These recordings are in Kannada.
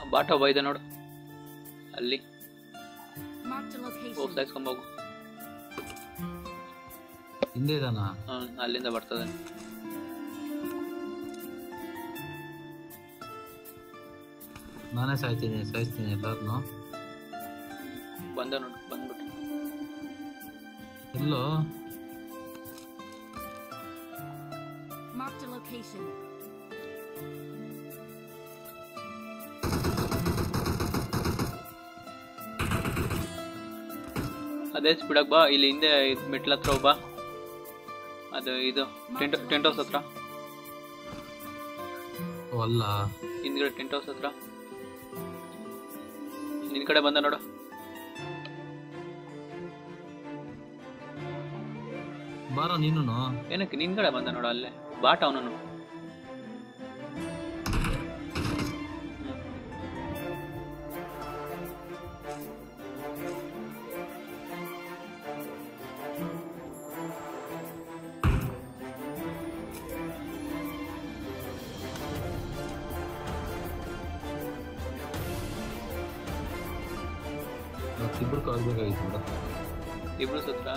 ಬಾಟ ಒಬ್ಬ ಇದೆ ನೋಡು ಅಲ್ಲಿ Marked a ಹೋಗಿ location. ಸಾಯಿಸ್ಕೊಂಬೋಗು ಹಿಂದೆ ಇದಾನ ಹ್ಮ್ ಅಲ್ಲಿಂದ ಬರ್ತದೆ ನಾನೇ ಸಾಯ್ತೀನಿ ಸಾಯಿಸ್ತೀನಿ ಎಲ್ಲಾರ್ನು ಬಂದ ನೋಡು ಬಂದ್ಬಿಟ್ಟು ಎಲ್ಲೋ Marked a location. ಅದೇ ಸ್ಪೀಡಾಗಿ ಬಾ ಇಲ್ಲಿ ಹಿಂದೆ ಇದ್ ಮೆಟ್ಲ ಹತ್ರ ಬಾ ಅದು ಇದು ಟೆಂಟ್ ಟೆಂಟ್ ಹೌಸ್ ಹತ್ರ ಓ, ಅಲ್ಲ ಹಿಂದ್ಗಡೆ ಟೆಂಟ್ ಹೌಸ್ ಹತ್ರ ನಿನ್ ಕಡೆ ಬಂದ ನೋಡು ಬಾರೋ ನೀನು ಏನಕ್ಕೆ ನಿನ್ ಕಡೆ ಬಂದ ನೋಡು ಅಲ್ಲೇ ಬಾಟ ಅವನನ್ನು ಇಬ್ರು ಕಳ್ಬೇಕಾಗಿತ್ತು ಬಿಡ ಇಬ್ರು ಸುತ್ತ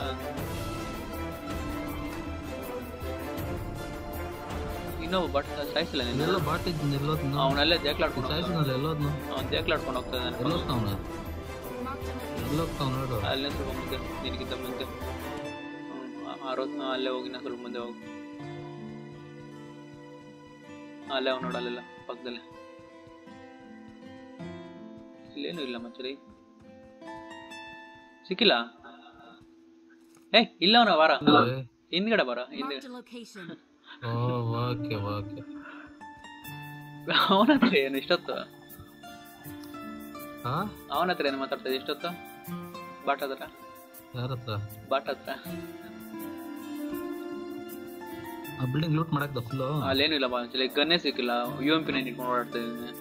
ಇನ್ನೊಬ್ಬ ಬಟ್ ಸಾಯಿಸಿಲ್ಲ ನೀನು ಎಲ್ಲೋ ಬಾಟಿದ್ ಎಲ್ಲೋದ್ನ ಅವನಲ್ಲೇ ದೇಕ್ಲಾಡ್ಕೊಂಡು ಸಾಯಿಸಿನಲ್ಲ ಎಲ್ಲೋದ್ನು ಅವ್ನು ದೇಕ್ಲಾಡ್ಕೊಂಡು ಹೋಗ್ತಾನೆ ಅನ್ಕೊಂಡು ಎಲ್ಲೋಗ್ತಾವನ Marked a location. ಎಲ್ಲೋಗ್ತಾವ ನೋಡು ಅಲ್ಲೇ ಸ್ವಲ್ಪ ಮುಂದೆ ನಿನಗಿಂತ ಮುಂದೆ ಹ್ಮ್, ಆ- ಆ ರೋಡ್ ಅಲ್ಲೇ ಹೋಗಿನ ಸ್ವಲ್ಪ ಮುಂದೆ ಹೋಗು ಅಲ್ಲೇ ಅವ್ನು ನೋಡು ಅಲ್ಲೆಲ್ಲ ಪಕ್ಕದಲ್ಲೇ ಇಲ್ಲೇನು ಇಲ್ಲ ಮಚ್ಚರಿ ಸಿಕ್ಕಿಲ್ಲ ಏ ಇಲ್ಲ ಅವನ ವಾರ ಏ, ಹಿಂದ್ಗಡೆ ಬರ ಹಿಂದೆ Marked a location. Oh okay okay ಅವನ ಹತ್ರ ಏನು ಇಷ್ಟೊತ್ತು ಹಾ ಅವನ ಹತ್ರ ಏನು ಮಾತಾಡ್ತಾ ಇಷ್ಟೊತ್ತು ಬಾಟ್ ಹತ್ರ ಯಾರ ಹತ್ರ ಬಾಟ್ ಹತ್ರ ಆ ಬಿಲ್ಡಿಂಗ್ ಲೂಟ್ ಮಾಡಕ್ದ ಫುಲ್ಲು ಅಲ್ಲೇನು ಇಲ್ಲ ಬಾಂಚಲಿ ಗನ್ನೇ ಸಿಕ್ಕಿಲ್ಲ ಯು ಎಂ ಪಿ ನೈನ್ ಇಟ್ಕೊಂಡು ಓಡಾಡ್ತಾ ಇದ್ದೀನಿ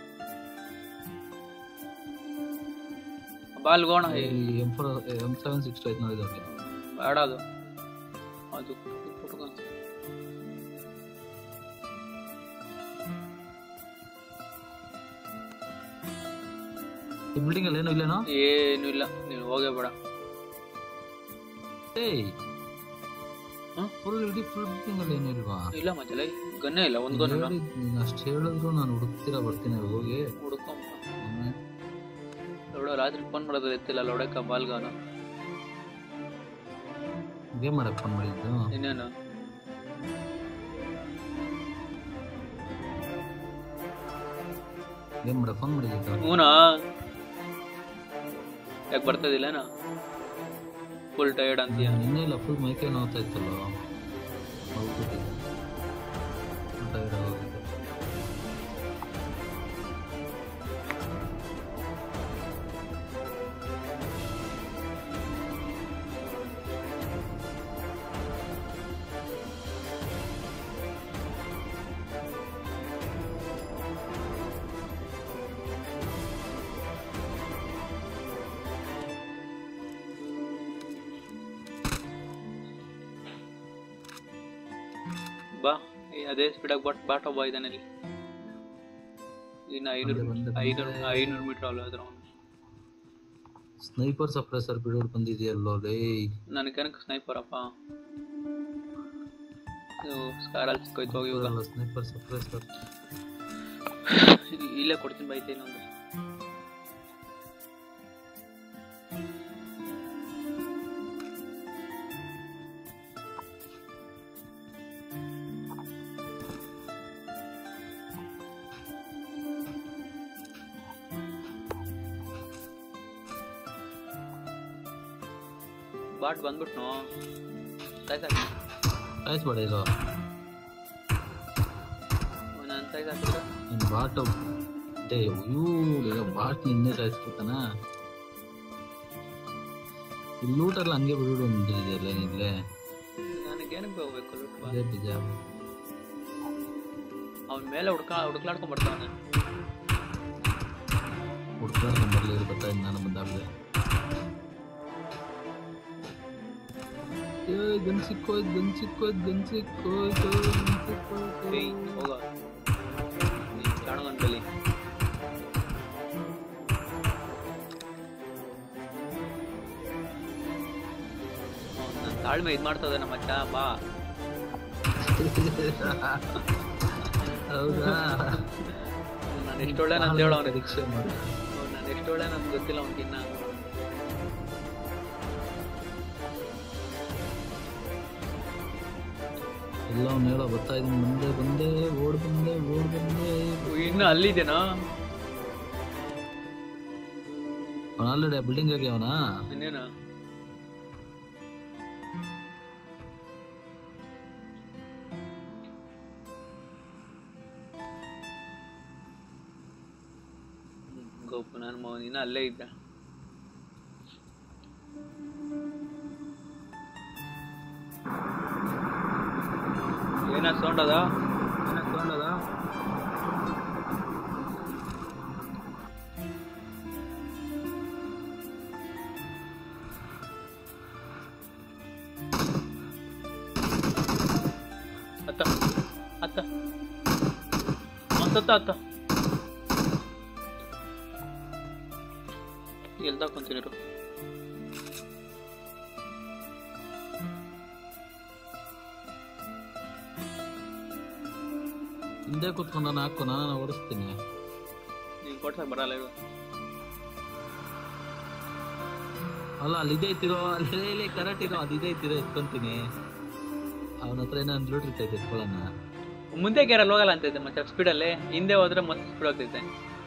ಬಾಲ್ಗೋಣ M four M seven six ಐತ್ ನೋಡಿ ಇದಕ್ಕೆ ಬೇಡ ಅದು ಅದು ಪುಟ್ಕ. ಈ ಬಿಲ್ಡಿಂಗ್ ಅಲ್ಲಿ ಏನು ಇಲ್ಲೇನೋ ಏನು ಇಲ್ಲ ನೀನು ಹೋಗೇ ಬೇಡ ಏಯ್ ಹ್ಮ್? ಫುಲ್ ಇಡೀ ಫುಲ್ ಬಿಲ್ಡಿಂಗ್ ಅಲ್ಲಿ ಏನು ಇಲ್ವಾ ಇಲ್ಲ ಮಚ್ಚಲ ಗನ್ನೇ ಇಲ್ಲ ಒಂದು ಗನ್ ಇಲ್ಲ ಹೇಳಿದ್- ನೀನ್ ಅಷ್ಟ್ ಹೇಳಿದ್ರು ನಾನು ಹುಡುಕ್ತೀರಾ ಬರ್ತೀನಿ ಹೋಗಿ ಹುಡ್ಕೊಂಬ ಆಮೇಲೆ ನೋಡೋ ರಾತ್ರಿ ಫೋನ್ ಮಾಡೋದು ಎತ್ತಿಲ್ಲ ಲೊಡಕ ಬಾಲ್ಗಾನ ಗೇಮ್ ಮಾಡಕ್ ಫೋನ್ ಮಾಡಿದ್ದು ಇನ್ನೇನು ಗೇಮ್ ಮಾಡಕ್ ಫೋನ್ ಮಾಡಿದ್ದು ಹೂನಾ ಯಾಕೆ ಬರ್ತದಿಲ್ಲನಾ ಫುಲ್ ಟಯರ್ಡ್ ಅಂತೀಯ ನಿನ್ನೆ ಇಲ್ಲ ಫುಲ್ ಮೈಕೈ ನೋವ್ತಾ ಇತ್ತಲ್ಲ ಹೋಗ್ಬಿಟ್ಟಿದ್ದೆ ಟೈರ್ಡ್ ಆಗೋಗಿದೆ ಬಾ ಈ ಅದೇ ಸ್ಪೀಡಾಗಿ ಬಟ್ ಬಾಟ್ ಒಬ್ಬ ಇದ್ದಾನೆ ಇಲ್ಲಿ ಇನ್ನು ಐನೂರು ಬಂದೆ, ಬಂದೆ. ಐನೂರು ಐನೂರು ಮೀಟರ್ ಅಲ್ಲ ಅದ್ರ ಸ್ನೈಪರ್ ಸಪ್ರೆಸರ್ ಬಿಡೋರು ಬಂದಿದೆಯಲ್ಲೋ ಲೇ ನನಗೇನಕ್ಕೆ ಸ್ನೈಪರ್ ಅಪ್ಪ ಇದು ಸ್ಕಾರಲ್ಲಿ ಸಿಕ್ಕೋಯ್ತು ಹೋಗಿ ಇವಾಗ ಸ್ನೈಪರ್ ಸಪ್ರೆಸರ್ ಇಲ್ಲಿ- ಇಲ್ಲೇ ಕೊಡ್ತೀನಿ ಬೈತೆ ಇನ್ನೊಂದು ಬಾಟ್ ಬಂದ್ಬಿಟ್ನು ಸಾಯ್ತು ಸಾಯಿಸ್ಬೇಡ ಇದು ನಾನು ಸಾಯ್ತು ಹಾಕಿದ್ರೆ ನಿನ್ ಬಾಟ್ ಏ ಇವು ಬಾಟ್ ನಿನ್ನೆ ಸಾಯಿಸ್ಬಿಡ್ತಾನ ಇಲ್ಲಿ ಲೂಟರ್ಲ ಹಂಗೆ ಬಿಡು ನಿಂತಿದೆಯಲ್ಲ ಇಲ್ಲೇ ನನಗೇನಕ್ಕೆ ಹೋಗ್ಬೇಕು ಲುಟ್ಬಾ ಅದೇ ನಿಜ ಅವನ ಮೇಲೆ ಹುಡ್ಕ ಹುಡುಕ್ಲಾಡ್ಕೊಂಡ್ ಬರ್ತಾನೆ ಹುಡ್ಕೊಂಡು ನಂಬರ್ಲಿ ಬರ್ತಾ ಇದ್ದ ನಾನು ಬಂದಾಗಲೇ ಏ ಗನ್ ಸಿಕ್ಕೋಯ್ತು ಗನ್ ಸಿಕ್ಕೋಯ್ತು ಗನ್ ಸಿಕ್ಕೋಯ್ತು ಗನ್ ಸಿಕ್ಕೋಯ್ತು ಏಯ್ ಹೋಗ ನೀನ್ ಕಾಣೋನ್ ಬಲಿ ತಾಳ್ಮೆ ಇದ್ ಮಾಡ್ತದೆ ನಮ್ಮ ಮಚ್ಚ ಬಾ ಹೌದಾ ನಾನು ಎಷ್ಟು ಒಳ್ಳೆ ಅಂತ ಹೇಳೋ ಅವ್ನಿಗೆ ಪರೀಕ್ಷೆ ಮಾಡಿ ನಾನು ಎಷ್ಟು ಒಳ್ಳೆ ನನ್ಗೆ ಗೊತ್ತಿಲ್ಲ ಅವ್ನಿಗಿನ್ನ ಎಲ್ಲ ಅವ್ನು ಹೇಳೋ ಬರ್ತಾ ಇದೀನಿ ಮುಂದೆ ಬಂದೆ ಓಡ್ ಬಂದೆ ಓಡ್ ಬಂದೆ ಇನ್ನು ಅಲ್ಲಿದ್ದೇನಾ ಅವನ ಆಲ್ರೆಡಿ ಆ ಬಿಲ್ಡಿಂಗ್ ಆಗಿ ಅವನ ಇನ್ನೇನು ಗೋಪು ನನ್ನ ಮಗನ ಇನ್ನ ಅಲ್ಲೇ ಇದ್ದ ಏನ ಸೌಂಡ್ ಅದ ಏನ ಸೌಂಡ್ ಅದ ಅತ್ತ ಅತ್ತ ಅತ್ತ ಅತ್ತ ಎಲ್ದ ಕುಂತಿರು ಹಿಂದೆ ಕೂತ್ಕೊಂಡು ನಾನು ಹಾಕು ನಾನು ಓಡಿಸ್ತೀನಿ ನೀನ್ ಕೊಡ್ಸಕ್ ಬರಲ್ಲ ಇವ ಅಲ್ಲ ಅಲ್ಲಿ ಇದೆ ಐತಿರೋ ಅಲ್ಲಿ ಇಲ್ಲಿ ಕರೆಕ್ಟ್ ಇರೋ ಅದು ಇದೆ ಐತಿರೋ ಎತ್ಕೊಂತೀನಿ ಅವನ ಹತ್ರ ಏನೋ ಅಂದ್ಬಿಟ್ಟು ಇರ್ತೈತೆ ಎತ್ಕೊಳ್ಳೋಣ ಮುಂದೆ ಗೇರಲ್ಲಿ ಹೋಗಲ್ಲ ಅಂತೈತೆ ಮತ್ತೆ ಸ್ಪೀಡಲ್ಲಿ ಹಿಂದೆ ಹೋದ್ರೆ ಮತ್ತೆ ಸ್ಪೀಡ್ ಹೋಗ್ತೈತೆ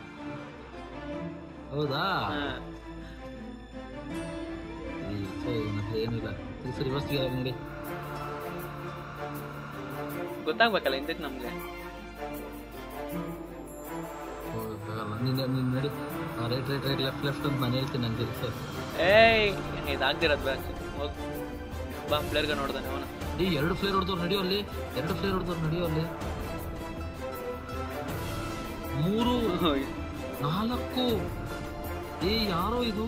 ಹೌದಾ ಹಾ. ಈ ಸೊ ಇವನ ಹತ್ರ ಏನಿಲ್ಲ ಈ ಸರಿ ರಿವರ್ಸ್ ಗೇರ್ ನೋಡಿ ಗೊತ್ತಾಗ್ಬೇಕಲ್ಲ ಹಿಂದೆ ನಮ್ಗೆ ಹೋಗಕ್ಕಾಗಲ್ಲ ನೀನು ನೀನು ನೋಡಿ right right right left left ಅಂತ ನಾನು ಹೇಳ್ತೀನಿ ನಂಗೆ ಸರ್ ಏಯ್ ಇದಾಗ್ದಿರೋದು ಬ್ಯಾಚ್ ಹೋಗ್ ಬಾ ಪ್ಲೇಯರ್ಗೆ ನೋಡ್ದಾನೆ ಅವನ ಈ ಎರಡು ಫ್ಲೇರ್ ಹೊಡೆದವ್ರು ನಡೆಯೋ ಅಲ್ಲಿ ಎರಡು ಫ್ಲೇರ್ ಹೊಡೆದವ್ರು ನಡೆಯೋ ಅಲ್ಲಿ ಮೂರು ನಾಲ್ಕು ಏ ಯಾರೋ ಇದು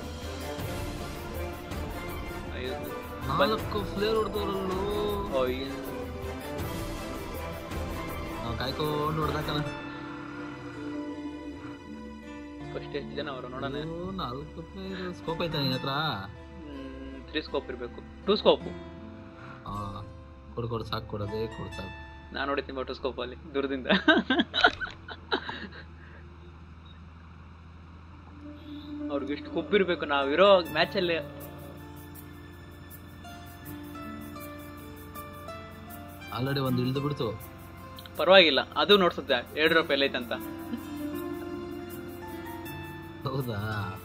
ನಾಲ್ಕು ಫ್ಲೇರ್ ಹೊಡೆದವ್ರಲ್ಲೂ ನಾವು ಕಾಯ್ಕೊಂಡು ಹೊಡೆದಾಕಲ್ಲ ಫಸ್ಟ್ ಎಷ್ಟು ಜನ ಅವರು ನೋಡೋಣ ನಾಲ್ಕು ಫ್ಲೇರ್ ಸ್ಕೋಪ್ ಐತಾ ನಿನ್ನ ಹತ್ರ ತ್ರೀ ಸ್ಕೋಪ್ ಇರಬೇಕು ಟೂ ಸ್ಕೋಪು ಆ, ಕೊಡು ಕೊಡು ಸಾಕು ಕೊಡೋದೇ ಕೊಡು ಸಾಕು ನಾನು ನೋಡಿದ್ದೀನಿ ಬಟ್ ಸ್ಕೋಪ್ ಅಲ್ಲಿ ದೂರದಿಂದ ಅವ್ರಿಗೆ ಇಷ್ಟು ಕೊಬ್ಬಿರ್ಬೇಕು ನಾವಿರೋ ಮ್ಯಾಚಲ್ಲಿ ಆಲ್ರೆಡಿ ಒಂದು ಇಳ್ದು ಬಿಡ್ತು ಪರವಾಗಿಲ್ಲ ಅದು ನೋಡ್ಸುತ್ತೆ ಎರಡು ರೂಪಾಯಿ ಎಲ್ಲೈತೆ ಅಂತ ಹೌದಾ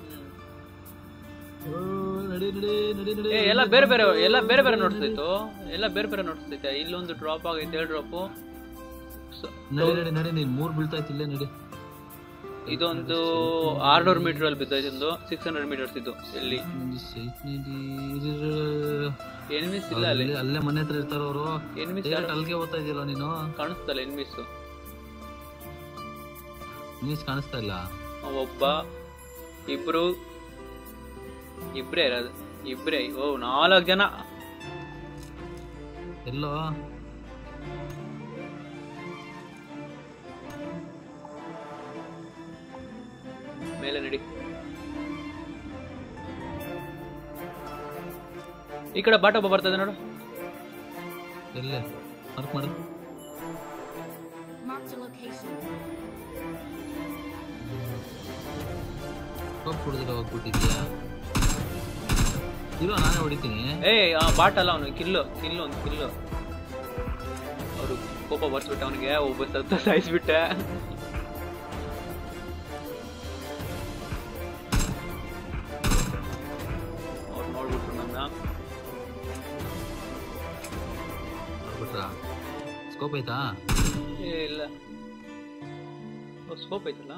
ಓ, ನಡಿ ನಡಿ ನಡಿ ನಡಿ ಏ ಎಲ್ಲ ಬೇರೆ ಬೇರೆ ಎಲ್ಲ ಬೇರೆ ಬೇರೆ ನೋಡ್ಸ್ತೈತು ಎಲ್ಲ ಬೇರೆ ಬೇರೆ ನೋಡ್ಸ್ತೈತೆ ಇಲ್ಲೊಂದು ಡ್ರಾಪ್ ಆಗೈತೆ ಎರಡು ಡ್ರಾಪು ನಡಿ ನಡಿ ನಡಿ ನೀನ್ ಮೂರ್ ಬೀಳ್ತಾಯ್ತು ಇಲ್ಲೇ ನಡಿ ಇದೊಂದು ಆರ್ನೂರು ಮೀಟರ್ ಅಲ್ಲಿ ಬಿದ್ದೈತೆ ಒಂದು ಸಿಕ್ಸ್ ಹಂಡ್ರೆಡ್ ಮೀಟರ್ಸ್ ಇದು ಇಲ್ಲಿ ಒಂದು ಸೈಟ್ ನಡಿ ಇರು. ಎನಿಮಿಸ್ ಇಲ್ಲ ಅಲ್ಲಿ ಅಲ್ಲೇ- ಅಲ್ಲೇ ಮನೆ ಹತ್ರ ಇರ್ತಾರ ಅವರು ಎನಿಮಿಸ್ ಡೈರೆಕ್ಟ್ ಅಲ್ಲಿಗೆ ಓದ್ತಾ ಇದೆಯಲ್ಲ ನೀನು ಕಾಣಿಸ್ತಲ್ಲ ಎನಿಮಿಸ್ ನ್ಯೂಸ್ ಕಾಣಿಸ್ತಾ ಇಲ್ಲ ಒಬ್ಬ ಇಬ್ರು ಇಬ್ರೇ ಇರೋದು ಇಬ್ರೇ ಓ ನಾಲ್ಕು ಜನ ಎಲ್ಲೋ ಮೇಲೆ ನಡಿ ಈ ಕಡೆ ಬಾಟ ಒಬ್ಬ ಬರ್ತದೆ ನೋಡು ಎಲ್ಲೇ ಮಾರ್ಕ್ ಮಾಡು Marked a location. ಹೋಗಿ ಕುಡಿದ್ರೆ ಹೋಗ್ಬಿಟ್ಟಿದ್ಯಾ ಇರೋ ನಾನೇ ಹೊಡಿತೀನಿ ಏಯ್ ಆ ಬಾಟ್ ಅಲ್ಲ ಅವನು ಕಿಲ್ಲು ಕಿಲ್ಲು ಒಂದು ಕಿಲ್ಲು ಅವರು ಕೋಪ ಬರ್ಸ್ಬಿಟ್ಟೆ ಅವನಿಗೆ ಒಬ್ಬ ಸತ್ತ ಸಾಯಿಸ್ಬಿಟ್ಟೆ ಅವ್ರು ನೋಡ್ಬಿಟ್ರು ನನ್ನ ಮಾಡ್ಬಿಟ್ರಾ ಸ್ಕೋಪ್ ಐತಾ ಏ ಇಲ್ಲ ಸ್ಕೋಪ್ ಐತಲ್ಲ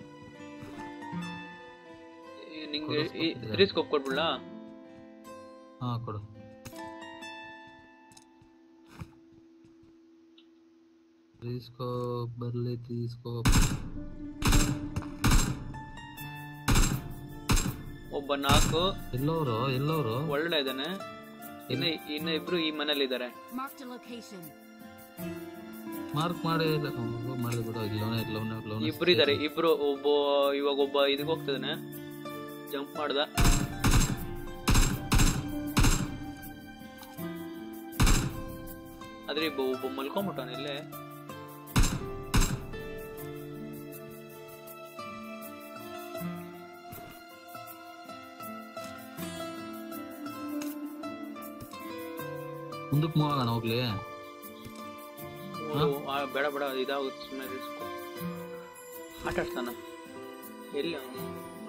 ಏ, ನಿಂಗೆ ಕೊಡು, scope ಈ ಇದೆ. ತ್ರೀ ಸ್ಕೋಪ್ ಕೊಡ್ಬಿಡ್ಲಾ ಹಾ ಕೊಡು ತ್ರೀ ಸ್ಕೋಪ್ ಬರ್ಲಿ ತ್ರೀ ಸ್ಕೋಪ್ ಒಬ್ಬ ನಾಲ್ಕು ಎಲ್ಲೋರು ಎಲ್ಲೋರು ಒಳ್ಳೆ ಇದ್ದಾನೆ ಇನ್ನ ಇನ್ನ ಇಬ್ರು ಈ ಮನೇಲಿ ಇದ್ದಾರೆ Marked a location. ಮಾರ್ಕ್ ಮಾಡಿ ಮಾಡಿದ್ ಬಿಡು ಇಲ್ಲವನೇ ಇಲ್ಲವನೇ ಇಲ್ಲವನೇ ಇಬ್ರು ಇದಾರೆ ಇಬ್ರು ಒಬ್ಬ ಇವಾಗ ಒಬ್ಬ ಇದಕ್ಕೆ ಹೋಗ್ತಿದ್ದಾನೆ ಜಂಪ್ ಮಾಡ್ದ ಆದ್ರೆ ಇಬ್ಬ ಒಬ್ಬ ಮಲ್ಕೊಂಬಿಟ್ಟವನ ಇಲ್ಲೇ ಮುಂದಕ್ಕೆ ಮೂವ್ ಆಗೋಣ ಹೋಗ್ಲಿ ಓ, ಆ, ಬೇಡ ಬೇಡ ಇದಾಗುತ್ತೆ ಸುಮ್ಮನೆ ರಿಸ್ಕ್ ಆಟ ಆಡ್ತಾನ ಎಲ್ಲಿ ಅವ್ನು?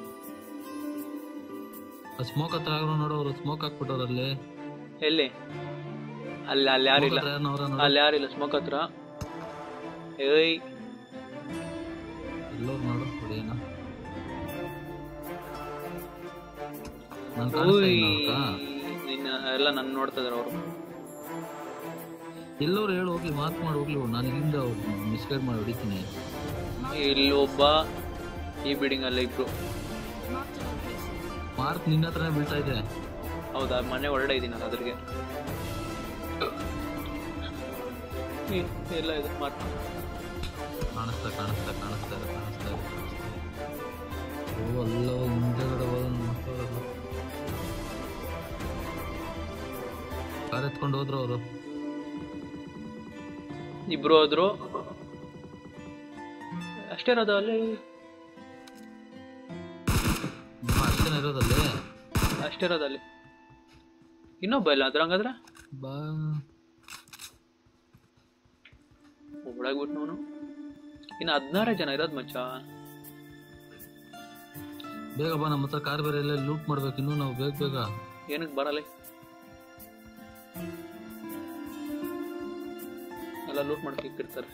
ಸ್ಮೋಕ್ ಹತ್ರ ಆಗೋ ನೋಡು ಅವ್ರು ಸ್ಮೋಕ್ ಹಾಕ್ಬಿಟ್ಟವ್ರು ಅಲ್ಲಿ ಎಲ್ಲಿ ಅಲ್ಲಿ ಅಲ್ಲಿ ಯಾರಿಲ್ಲ Smoke ಹತ್ರ ಯಾರ್ನೋ ಅವ್ರ ನೋಡು. ಅಲ್ಲಿ ಯಾರಿಲ್ಲ ಸ್ಮೋಕ್ ಹತ್ರ ಏಯ್ ಎಲ್ಲೋರು ನೋಡು ಹೊಡಿಯೋಣ ನಾನು ಓಯ್ ನಿನ್ನ ಎಲ್ಲ ನನ್ನ ನೋಡ್ತಾ ಇದಾರೆ ಅವರು ಎಲ್ಲೋರು ಹೇಳು ಹೋಗ್ಲಿ ಮಾತು ಮಾಡಿ ಹೋಗ್ಲಿ ನಾನು ಇಲ್ಲಿಂದ ಮಿಸ್ಗೈಡ್ ಮಾಡಿ ಹೊಡಿತೀನಿ ಇಲ್ಲಿ ಒಬ್ಬ ಈ ಬಿಲ್ಡಿಂಗ್ ಅಲ್ಲ ಇಬ್ರು Marked a location. ಮಾರ್ಕ್ ನಿನ್ನ ಹತ್ರನೇ ಬೀಳ್ತಾ ಇದೆ ಹೌದಾ ಮನೆ ಒಳಗಡೆ ಇದೀನಲ್ಲ ಅದ್ರಿಗೆ ಏ, ಎಲ್ಲ ಇದೆ ಮಾರ್ಕ್ ಕಾಣಿಸ್ತಾ ಕಾಣಿಸ್ತಾ ಕಾಣಿಸ್ತಾ ಇದೆ ಕಾಣಿಸ್ತಾ ಇದೆ ಕಾಣಿಸ್ತಾ ಇದೆ ಓ ಅಲ್ಲ ಹಿಂದೆಗಡೆ ಹೋದ ಮಕ್ಕಳು ಕಾರ್ ಎತ್ಕೊಂಡು ಹೋದ್ರು ಅವರು ಇಬ್ರು ಹೋದ್ರು ಅಷ್ಟೇ ಇರೋದು ಅಲ್ಲಿ ಅಷ್ಟೇನ ಇರೋದಲ್ಲಿ ಅಷ್ಟೇ ಇರೋದು ಅಲ್ಲಿ ಇನ್ನೊಬ್ಬ ಇಲ್ಲ ಅದ್ರ ಹಂಗಾದ್ರೆ ಬಾ ಒಳಗ್ಬಿಟ್ಟು ಅವನು ಇನ್ನು ಹದಿನಾರೇ ಜನ ಇರೋದು ಮಚ್ಚ ಬೇಗ ಬಾ ನಮ್ಮ ಹತ್ರ ಕಾರ್ ಬೇರೆ ಎಲ್ಲ ಲೂಟ್ ಮಾಡ್ಬೇಕು ಇನ್ನೂ ನಾವು ಬೇಗ ಬೇಗ ಏನಕ್ಕೆ ಬರಲ್ಲ ಎಲ್ಲ ಲೂಟ್ ಮಾಡ್ಕಿರ್ತಾರೆ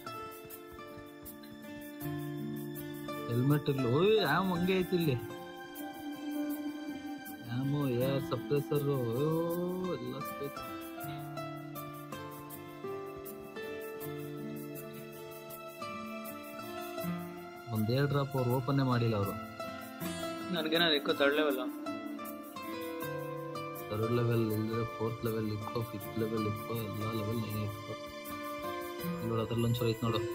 ಹೆಲ್ಮೆಟ್ ಇರ್ಲಿ ಓಯ್ ಆಮ್ ಹಂಗೆ ಐತಿ ಇಲ್ಲಿ ಆಮು ಏರ್ ಸಪ್ರೆಸರ್ ಎಲ್ಲ ಸಿಕ್ಕೈತಿ ಒಂದೇ ಡ್ರಾಪ್ ಅವ್ರು ಓಪನ್ನೇ ಮಾಡಿಲ್ಲ ಅವರು ನನಗೇನೋ ಇಕ್ಕೋ ತಳ್ಳಲೇವಲ್ಲ ಥರ್ಡ್ ಲೆವೆಲ್ ಇಲ್ಲದ್ರೆ ಫೋರ್ತ್ ಲೆವೆಲ್ ಇಕ್ಕೋ ಫಿಫ್ತ್ ಲೆವೆಲ್ ಇಕ್ಕೋ ಎಲ್ಲ ಲೆವೆಲ್ ನೀನೇ ಇಕ್ಕೋ ನೋಡು ಅದ್ರಲ್ಲಿ ಒಂಚೂರು ಐತೆ ನೋಡು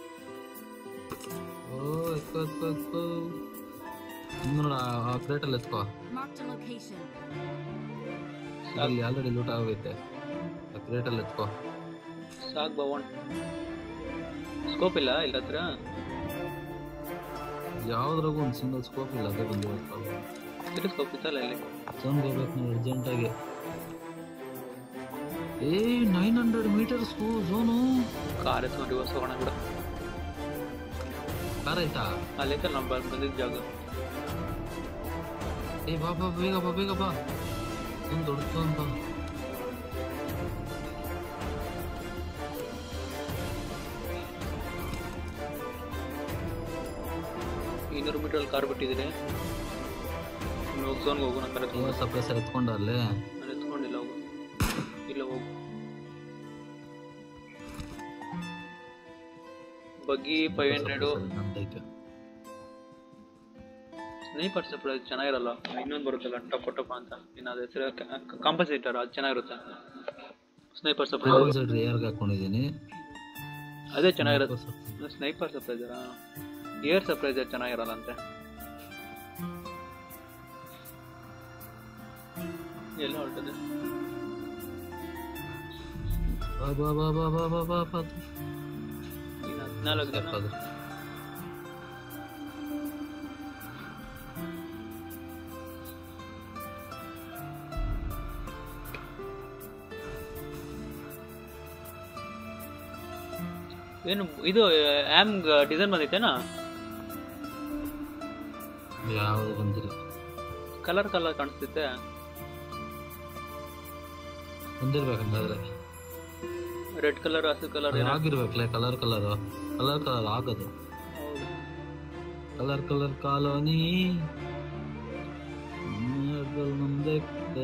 ಓ ಎತ್ಕೋ ಎತ್ಕೋ ಎತ್ಕೋ ಇನ್ನು ನೋಡು ಆ- ಆ ಕ್ರೇಟಲ್ಲಿ ಎತ್ಕೋ Marked a location. ಅಲ್ಲಿ ಆಲ್ರೆಡಿ ಲೂಟ್ ಆಗೋಗೈತೆ ಆ ಕ್ರೇಟಲ್ಲಿ ಎತ್ಕೋ ಸಾಕು ಭವನ್ ಸ್ಕೋಪ್ ಇಲ್ಲ ಇಲ್ಲ ಹತ್ರ ಯಾವ್ದ್ರಾಗೂ ಒಂದು ಸಿಂಗಲ್ ಸ್ಕೋಪ್ ಇಲ್ಲ ಅದೇ ಬಂದು ತಿರು ಸ್ಕೋಪ್ ಇತ್ತಲ್ಲ ಇಲ್ಲಿ ಝೋನ್ ಹೋಗ್ಬೇಕು ನಾವು ಅರ್ಜೆಂಟಾಗಿ ಏ nine hundred meters zone car ಎತ್ಕೊಂಡು ರಿವರ್ಸ್ ಹೋಗೋಣ ಕೂಡ ಕಾರ್ ಆಯ್ತಾ ಅಲ್ಲೈತಲ್ಲ ನಾವು ಬಂದಿದ್ದ ಜಾಗ ಏ ಬಾ ಬಾ ಬೇಗ ಬಾ ಬೇಗ ಬಾ ಒಂದು ದೊಡ್ಡ ಝೋನ್ ಬಾ ಇನ್ನೂರು ಮೀಟರ್ ಕಾರ್ ಬಿಟ್ಟಿದ್ರೆ ಹೋಗಿ ಝೋನ್ಗೆ ಹೋಗೋಣ ಕಾರ್ ಎತ್ಕೊಂಡು ಏರ್ ಸಪ್ರೆಸರ್ ಎತ್ಕೊಂಡ ಅಲ್ಲೇ ನಾನು ಎತ್ಕೊಂಡಿಲ್ಲ ಹೋಗು ಇಲ್ಲ ಹೋಗು ಬಗ್ಗಿ ಫೈವ್ ಹಂಡ್ರೆಡು ನಮ್ದೈತೆ ಸ್ನೈಪರ್ ಸಪ್ರೈಸ್ ಚೆನ್ನಾಗಿರಲ್ಲ ಇನ್ನೊಂದು ಬರುತ್ತಲ್ಲ ಟಪ್ ಟಪ್ ಅಂತ ಇನ್ನು ಅದು ಹೆಸರು ಕಾಂಪನ್ಸೇಟರ್ ಅದು ಚೆನ್ನಾಗಿರುತ್ತೆ ಸ್ನೈಪರ್ ಸಪ್ರೈಸ್ ಕಾಂಪನ್ಸೇಟರ್ ಏರ್ಗೆ ಹಾಕೊಂಡಿದ್ದೀನಿ ಅದೇ ಚೆನ್ನಾಗಿರುತ್ತೆ ಸ್ನೈಪರ್ ಸರ್ಪ್ರೈಸರಾ ಏರ್ ಸರ್ಪ್ರೈಸರ್ ಚೆನ್ನಾಗಿರಲ್ಲ ಅಂತೆ ಎಲ್ಲ ಹೊರಟದೆ ಬಾ ಬಾ ಬಾ ಬಾ ಬಾ ಬಾ ಬಾ ಬಾ ಇನ್ನು ಹದಿನಾಲ್ಕು ಜನ ಸಾಕದು. ಏನು ಇದು ಆ್ಯಮ್ ಡಿಸೈನ್ ಬಂದೈತೇನಾ ಯಾವುದು ಬಂದಿಲ್ಲ ಕಲರ್ ಕಲರ್ ಕಾಣಿಸ್ತೈತೆ ಬಂದಿರ್ಬೇಕು ಹಂಗಾದ್ರೆ ರೆಡ್ ಕಲರ್ ಹಸಿರು ಕಲರ್ ಏನೋ ಆಗಿರ್ಬೇಕಲ್ಲ ಕಲರ್ ಕಲರ್ ಕಲರ್ ಕಲರ್ ಆಗದು ಹೌದು ಕಲರ್ ಕಲರ್ ಕಾಲೋನಿ ನಮ್ದೇ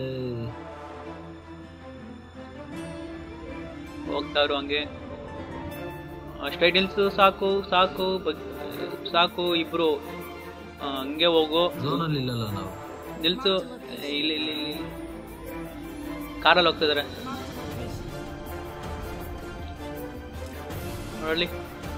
ಹೋಗ್ತಾ ಇರು ಹಂಗೆ ಸ್ಟ್ರೈಟ್ ನಿಲ್ಸು ಸಾಕು ಸಾಕು ಬಗ್- ಸಾಕು ಇಬ್ರು ಆ, ಹಂಗೆ ಹೋಗು ಝೋನಲ್ಲಿ ಇಲ್ಲಲ್ಲ ನಾವು ನಿಲ್ಸು ಇಲ್ಲಿ ಇಲ್ಲಿ ಇಲ್ಲಿ ಕಾರಲ್ಲಿ ಹೋಗ್ತಾ ಇದಾರೆ Marked a location. ನೋಡಲಿ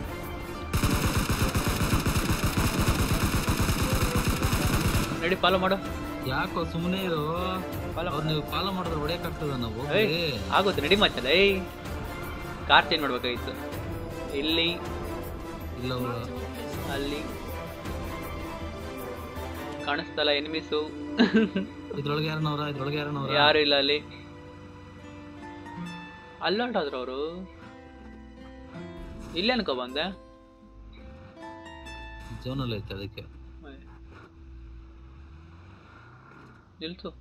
ನಡಿ ಫಾಲೋ ಮಾಡು ಯಾಕೋ ಸುಮ್ಮನೆ ಇರು ಫಾಲೋ ಅವ್ರು ನೀವು ಫಾಲೋ ಮಾಡಿದ್ರೆ ಹೊಡೆಯಕ್ ಆಗ್ತದ ನಾವು ಏಯ್ ಹೋಗ್ರಿ ಆಗುತ್ತೆ ನಡಿ ಮಚ್ಚಲ್ಲ ಏಯ್ ಕಾರ್ ಚೇಂಜ್ ಮಾಡ್ಬೇಕಾಗಿತ್ತು ಇಲ್ಲಿ ಇಲ್ಲ ಅವ್ರು- Marked a location. ಅಲ್ಲಿ ಕಾಣಿಸ್ತಲ್ಲ ಎನಿಮಿಸು ಇದ್ರೊಳಗೆ ಯಾರನವ್ರ ಇದ್ರೊಳಗೆ ಯಾರನವ್ರ ಯಾರು ಇಲ್ಲ ಅಲ್ಲಿ ಅಲ್ಲಾಟಾದ್ರು ಅವರು ಇಲ್ಲೇ ಅನ್ಕೊ ಬಂದೆ ಜೋನಲ್ಲಿ ಐತೆ ಅದಕ್ಕೆ ನಿಲ್ಸು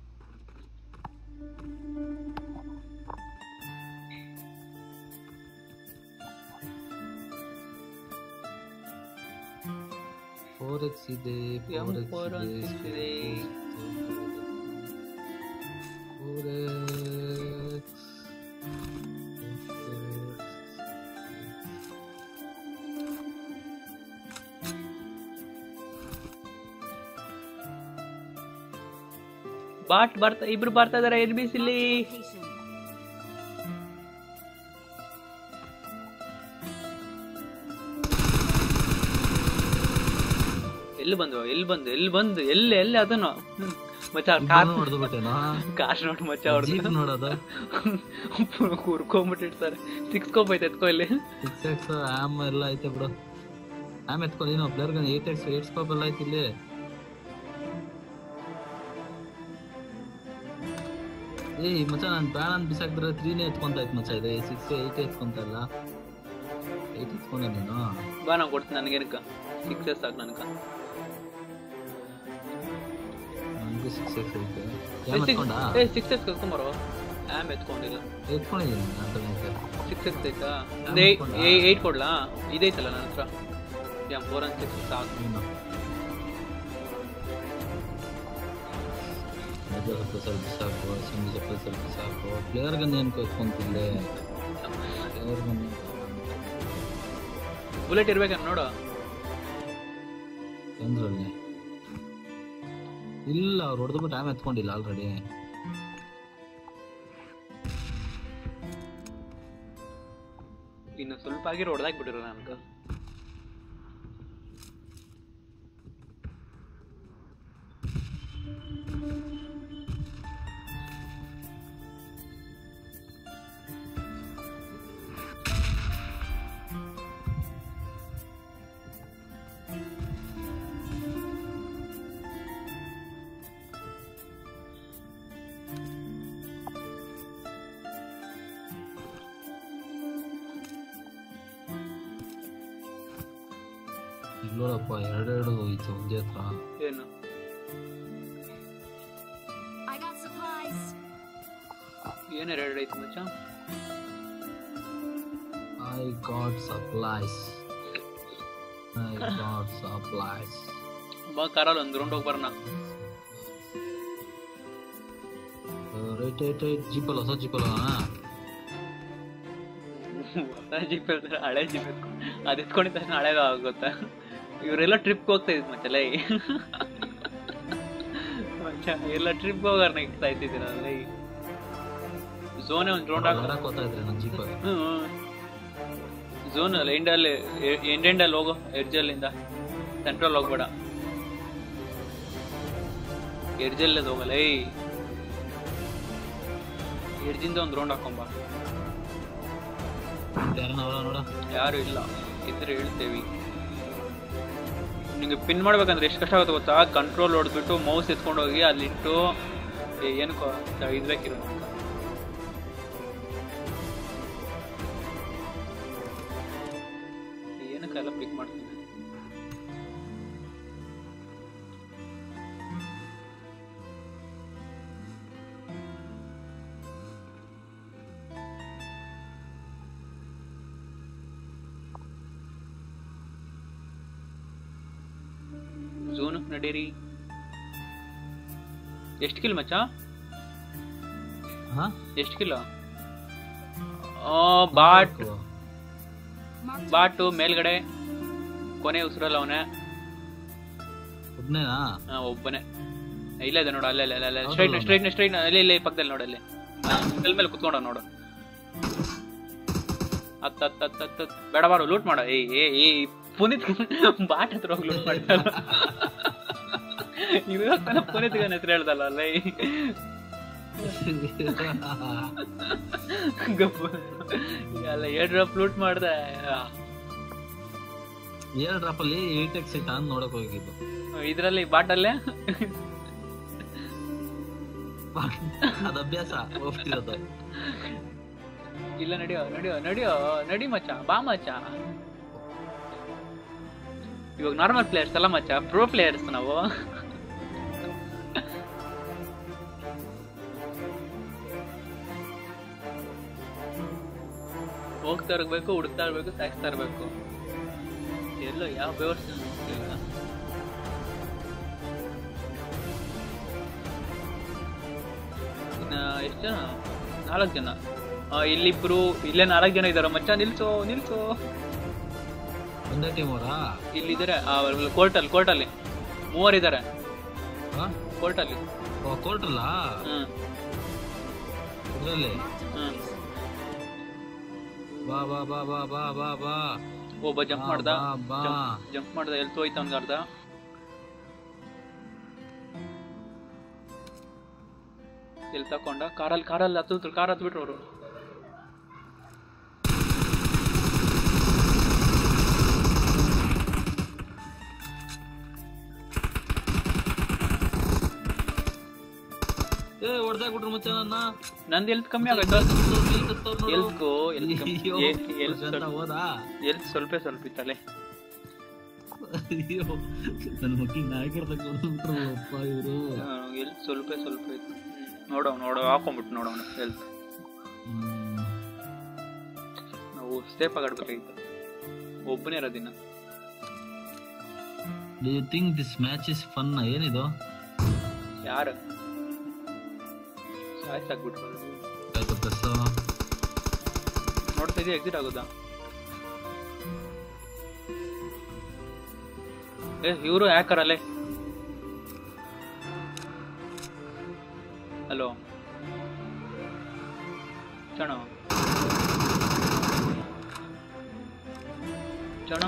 ಫೋರ್ ಎಕ್ಸ್ ಇದೆ ಎಂ ಫೋರ್ 4 ಎಕ್ಸ್ ಇದೆ. ಫೋರ್ ಎಕ್ಸ್ ಬಾಟ್ ಬರ್ತಾ ಇಬ್ರು ಬರ್ತಾ ಇದಾರೆ ಎನಿಮಿಸ್ ಇಲ್ಲಿ Location. ಎಲ್ಲಿ ಬಂದ್ವು ಎಲ್ಲಿ ಬಂದು ಎಲ್ಲಿ ಬಂದು ಎಲ್ಲಿ ಎಲ್ಲಿ ಅದನ್ನು ಹ್ಮ್. ಮಚ್ಚ ಕಾರ್ ಹೊಡೆದು ಬಿಟ್ಟೇನೋ ಕಾರ್ ನೋಡ್ ಮಚ್ಚ ಅವ್ರದ್ದು ಜೀಪ್ ನೋಡೋದು ಕೂರ್ಕೊಂಬಿಟ್ಟಿರ್ತಾರೆ ಸಿಕ್ಸ್ ಕೋಪ್ ಐತೆ ಎತ್ಕೊ ಇಲ್ಲಿ ಸಿಕ್ಸ್ ಎಕ್ಸ್ ಆಮ್ ಎಲ್ಲ ಐತೆ ಬಿಡು ಆಮ್ ಎತ್ಕೊ ನೀನು player gun eight X eight scope ಎಲ್ಲ ಐತಿ ಇಲ್ಲಿ ಏಯ್ ಮಚ್ಚ ನಾನು ಬ್ಯಾನ್ ಅಂತ ಬಿಸಾಕ್ದ್ರೆ ತ್ರೀನೇ ಎತ್ಕೊಂತ ಇತ್ತು ಮಚ್ಚ ಇದೆ ಸಿಕ್ಸ್ ಏಯ್ಟ್ ಎತ್ಕೊಂತ ಇಲ್ಲ ಏಯ್ಟ್ ಎತ್ಕೊಂಡೆ ನೀನು ಬಾ ನಾವು ಕೊಡ್ತೀನಿ ನನಗೇನಕ್ಕ ಸಿಕ್ಸ್ ಎಸ್ ಸಾಕು ನನಗ ನನಗೂ ಸಿಕ್ಸ್ ಎಕ್ಸ್ ಐತೆ ಯಾಮ್ ಎತ್ಕೊಂಡ ಏ ಸಿಕ್ಸ್ ಎಸ್ ಕರ್ಕೊಂಬರೋ ಆಮ್ ಎತ್ಕೊಂಡಿಲ್ಲ ಎತ್ಕೊಂಡಿದ್ದೀನಿ ಅಂತ ಸಿಕ್ಸ್ ಎಕ್ಸ್ ಐತಾ ಆಮ್ ಒಂದು ಎತ್ಕೊಂಡ? ಏಯ್ಟ್ ಕೊಡ್ಲಾ ಇದೈತಲ್ಲ ನನ್ನ ಹತ್ರ ಯಾ ಫೋರ್ ಅಂಡ್ ಸಿಕ್ಸ್ ಸಾಕು ನೀನು ಮೊದಲ ಸ್ವಲ್ಪ ಸ್ವಲ್ಪ ಸಾಕು ಸಿಂಗಿ ಸ್ವಲ್ಪ ಸ್ವಲ್ಪ ಸಾಕು ಪ್ಲೇಯರ್ ಗನ್ ಏನು ಎತ್ಕೊಂತಿದ್ದೆ ಪ್ಲೇಯರ್ ಗನ್ ಬುಲೆಟ್ ಇರ್ಬೇಕನ್ನ ನೋಡು ಚಂದ್ರಲ್ಲಿ ಇಲ್ಲ ಅವ್ರು ಹೊಡೆದ್ಬಿಟ್ಟು ಆಮೇಲೆ ಎತ್ಕೊಂಡಿಲ್ಲ ಆಲ್ರೆಡಿ ಇನ್ನು ಸ್ವಲ್ಪ ಆಗಿರೋ ಹೊಡೆದಾಕ್ಬಿಟ್ಟಿರೋ ನನಗೆ ಇಲ್ಲೋಡಪ್ಪ ಎರಡೆರಡು ಹೋಯ್ತು ಒಂದೇ ಹತ್ರ ಏನು I got supplies. ಏನು ಎರಡು ಐತಿ ಮಚ್ಚ I got supplies I got supplies ಬಾ ಕಾರಲ್ಲಿ ಒಂದು ರೌಂಡ್ ಹೋಗಿ ಬರೋಣ ರೈಟ್ ರೈಟ್ ರೈಟ್ ಜೀಪಲ್ಲ ಹೊಸ ಜೀಪಲ್ಲ ಹೊಸ ಜೀಪ್ ಹೇಳ್ತಾರೆ ಹಳೆ ಜೀಪ್ ಎತ್ಕೊಂಡು ಅದು ಎತ್ಕೊಂಡಿದ ತಕ್ಷಣ ಹಳೇದು ಆಗುತ್ತಾ ಇವರೆಲ್ಲ ಟ್ರಿಪ್ಗೆ ಹೋಗ್ತಾ ಇದ್ ಮಚ್ಚಲ್ಲ ಮಚ್ಚ ಎಲ್ಲ ಟ್ರಿಪ್ಗೆ ಹೋಗಾರ ನೆಕ್ಸ್ಟ್ ಆಯ್ತಿದ್ದೀರ ಅಲ್ಲಿ ಝೋನೇ ಒಂದು ರೌಂಡ್ ಆಗ ಹೊರಕ್ಕೆ ಹೋಗ್ತಾ ಇದ್ರೆ ನನ್ನ ಜೀಪ ಝೋನ್ ಅಲ್ಲ ಎಂಡಲ್ಲಿ ಎಂಡೆಂಡಲ್ಲಿ ಹೋಗೋ ಎರ್ಜಲ್ಲಿಂದ ಸೆಂಟ್ರಲ್ ಹೋಗ್ಬೇಡ ಎರ್ಜಲ್ಲದ ಹೋಗಲ್ಲ ಏಯ್ ಎರ್ಜಿಂದ ಒಂದು ರೌಂಡ್ ಹಾಕೊಂಬ ಯಾರನ್ನ ಅವರ ನೋಡ ಯಾರು ಇಲ್ಲ ಇದ್ರೆ ಹೇಳ್ತೇವಿ ನಿಂಗೆ ಪಿನ್ ಮಾಡ್ಬೇಕಂದ್ರೆ ಎಷ್ಟು ಕಷ್ಟ ಆಗುತ್ತೆ ಗೊತ್ತಾ ಕಂಟ್ರೋಲ್ ಹೊಡೆದ್ಬಿಟ್ಟು ಮೌಸ್ ಎತ್ಕೊಂಡು ಹೋಗಿ ಅಲ್ಲಿಟ್ಟು ಏ, ಏನಕ್ಕೋ ಇದ್ಬೇಕಿರೋ ಏನಕ್ಕೆಲ್ಲ ಪಿಕ್ ಮಾಡ್ತೀನಿ ಝೂನ್ ನಡೀರಿ ಎಷ್ಟು ಕಿಲ್ ಮಚ್ಚ ಹಾ ಎಷ್ಟು kilo bot Marked a bot location. ಮೇಲ್ಗಡೆ ಕೊನೆ ಉಸಿರಲ್ಲ ಅವನೇ ಒಬ್ನೇನಾ ಒಬ್ಬನೇ ಇಲ್ಲ ಇದೆ ನೋಡು ಅಲ್ಲೇ ಅಲ್ಲೇ ಅಲ್ಲೇ ಹೌದು, ಸ್ಟ್ರೈಟ್ ಹೌದು. ಸ್ಟ್ರೈಟ್ ಸ್ಟ್ರೈಟ್ ಅಲ್ಲೇ ಇಲ್ಲೇ ಪಕ್ಕದಲ್ಲಿ ನೋಡು ಅಲ್ಲೇ ಕಲ್ ಮೇಲೆ ಕುತ್ಕೊಂಡ ನೋಡು ಹತ್ ಹತ್ ಹತ್ ಹತ್ ಹತ್ ಬೇಡ ಬಾರು ಲೂಟ್ ಮಾಡ ಏಯ್ ಏ ಏ ಪುನೀತ್ ಬಾಟ್ ಹತ್ರ ಹೋಗಿ ಲೂಟ್ ಮಾಡ್ತಾರ ಇವಾಗ ಪುನೀತ್ ಗನ್ ಹೆಸರು ಹೇಳ್ದಲ್ಲ ಅಲ್ಲ ಗಪ್ಪ ಎಲ್ಲ ಏರ್ ಡ್ರಾಪ್ ಲೂಟ್ ಮಾಡ್ದೆ ಏರ್ ಡ್ರಾಪ್ ಅಲ್ಲಿ ಏಟ್ ಎಕ್ಸ್ ಆನ್ ನೋಡಕ್ ಹೋಗಿದ್ದು ಇದ್ರಲ್ಲಿ ಬಾಟಲ್ಲೇ ಅದ ಅಭ್ಯಾಸ ಹೋಗ್ತಿರೋದು ಇಲ್ಲ ನಡಿಯೋ ನಡಿಯೋ ನಡಿಯೋ ನಡಿ ಮಚ್ಚ ಬಾ ಮಚ್ಚ ಇವಾಗ ನಾರ್ಮಲ್ ಪ್ಲೇಯರ್ಸ್ ಅಲ್ಲ ಮಚ್ಚ ಪ್ರೋ ಪ್ಲೇಯರ್ಸ್ ನಾವು ಹೋಗ್ತಾ ಇರ್ಬೇಕು ಹುಡುಕ್ತಾ ಇರ್ಬೇಕು ಸಾಯಿಸ್ತಾ ಇರ್ಬೇಕು ಎಲ್ಲೋ ಯಾವ ವ್ಯವಸ್ಥೆ ಇಲ್ಲ ಇನ್ನ ಎಷ್ಟು ಜನ ನಾಲ್ಕು ಜನ ಆ, ಇಲ್ಲಿಬ್ರು ಇಲ್ಲೇ ನಾಲ್ಕು ಜನ ಇದಾರ ಮಚ್ಚ ನಿಲ್ಸು ನಿಲ್ಸು ಒಂದೇ ಟೀಮ್ ಅವರಾ ಇಲ್ಲಿದ್ದಾರೆ ಕೋರ್ಟಲ್ಲಿ ಕೋರ್ಟಲ್ಲಿ ಮೂವರಿದ್ದಾರೆ ಕೋರ್ಟಲ್ಲಿ ಓ ಕೋರ್ಟ್ ಅಲ್ಲ ಹ್ಮ್ ಇದ್ರಲ್ಲಿ Marked a Hmm. location. ಬಾ ಬಾ ಬಾ ಬಾ ಬಾ ಬಾ ಬಾ ಒಬ್ಬ ಜಂಪ್ ಬಾ, ಮಾಡ್ದ ಬಾ, ಬಾ. ಜಂಪ್ ಮಾಡ್ದ ಎಲ್ತು ಹೋಯ್ತು ಅವ್ನಿಗೆ ಅರ್ಧ ಎಲ್ಲಿ ತಕೊಂಡ ಕಾರಲ್ಲಿ ಕಾರಲ್ಲಿ ಹತ್ತು ಕಾರ್ ಹತ್ತು ಬಿಟ್ರು ಅವರು ಏ ಹೊಡ್ದಾಕ್ಬಿಟ್ರು ಮತ್ತೆ ನನ್ನ ನಂದು ಎಲ್ತ್ ಕಮ್ಮಿ ಆಗೈತ ಎಲ್ತ್ಗೋ ಎಲ್ತ್ ಅಯ್ಯೋ, ಎಲ್ತ್ ಪ್ರಶಾಂತ ಹೋದಾ ಎಲ್ತ್ ಸ್ವಲ್ಪ ಸ್ವಲ್ಪ ಇತ್ತಲೆ ಅಯ್ಯೋ ನನ್ನ ಮಕ್ಕಳಿಗೆ ನಾಯಕರ ತಗೊಂಡ್ಬಿಟ್ರು ಅಪ್ಪ ಇವರು ಎಲ್ತ್ ಸ್ವಲ್ಪ ಸ್ವಲ್ಪ ಇತ್ತು ನೋಡವ್ ನೋಡವ್ ಹಾಕೊಂಡ್ಬಿಟ್ಟು ನೋಡವ್ನ ಎಲ್ತ್ ನಾವು ಸೇಫ್ ಆಗಿ ಆಡ್ಬೇಕಾಗಿತ್ತು ಒಬ್ಬನೇ ಇರೋದಿನ್ನ do you think this match is fun ಏನಿದು ಯಾರು ಸಾಯ್ಸಾಕ್ಬಿಟ್ರು ಪ್ಲಸ್ ನೋಡ್ತಾ ಇದೀಯ ಎಕ್ಸಿಟ್ ಆಗೋದಾ ಏ ಇವರು ಹ್ಯಾಕರ್ ಅಲ್ಲೇ ಹಲೋ ಚಣ ಚಣ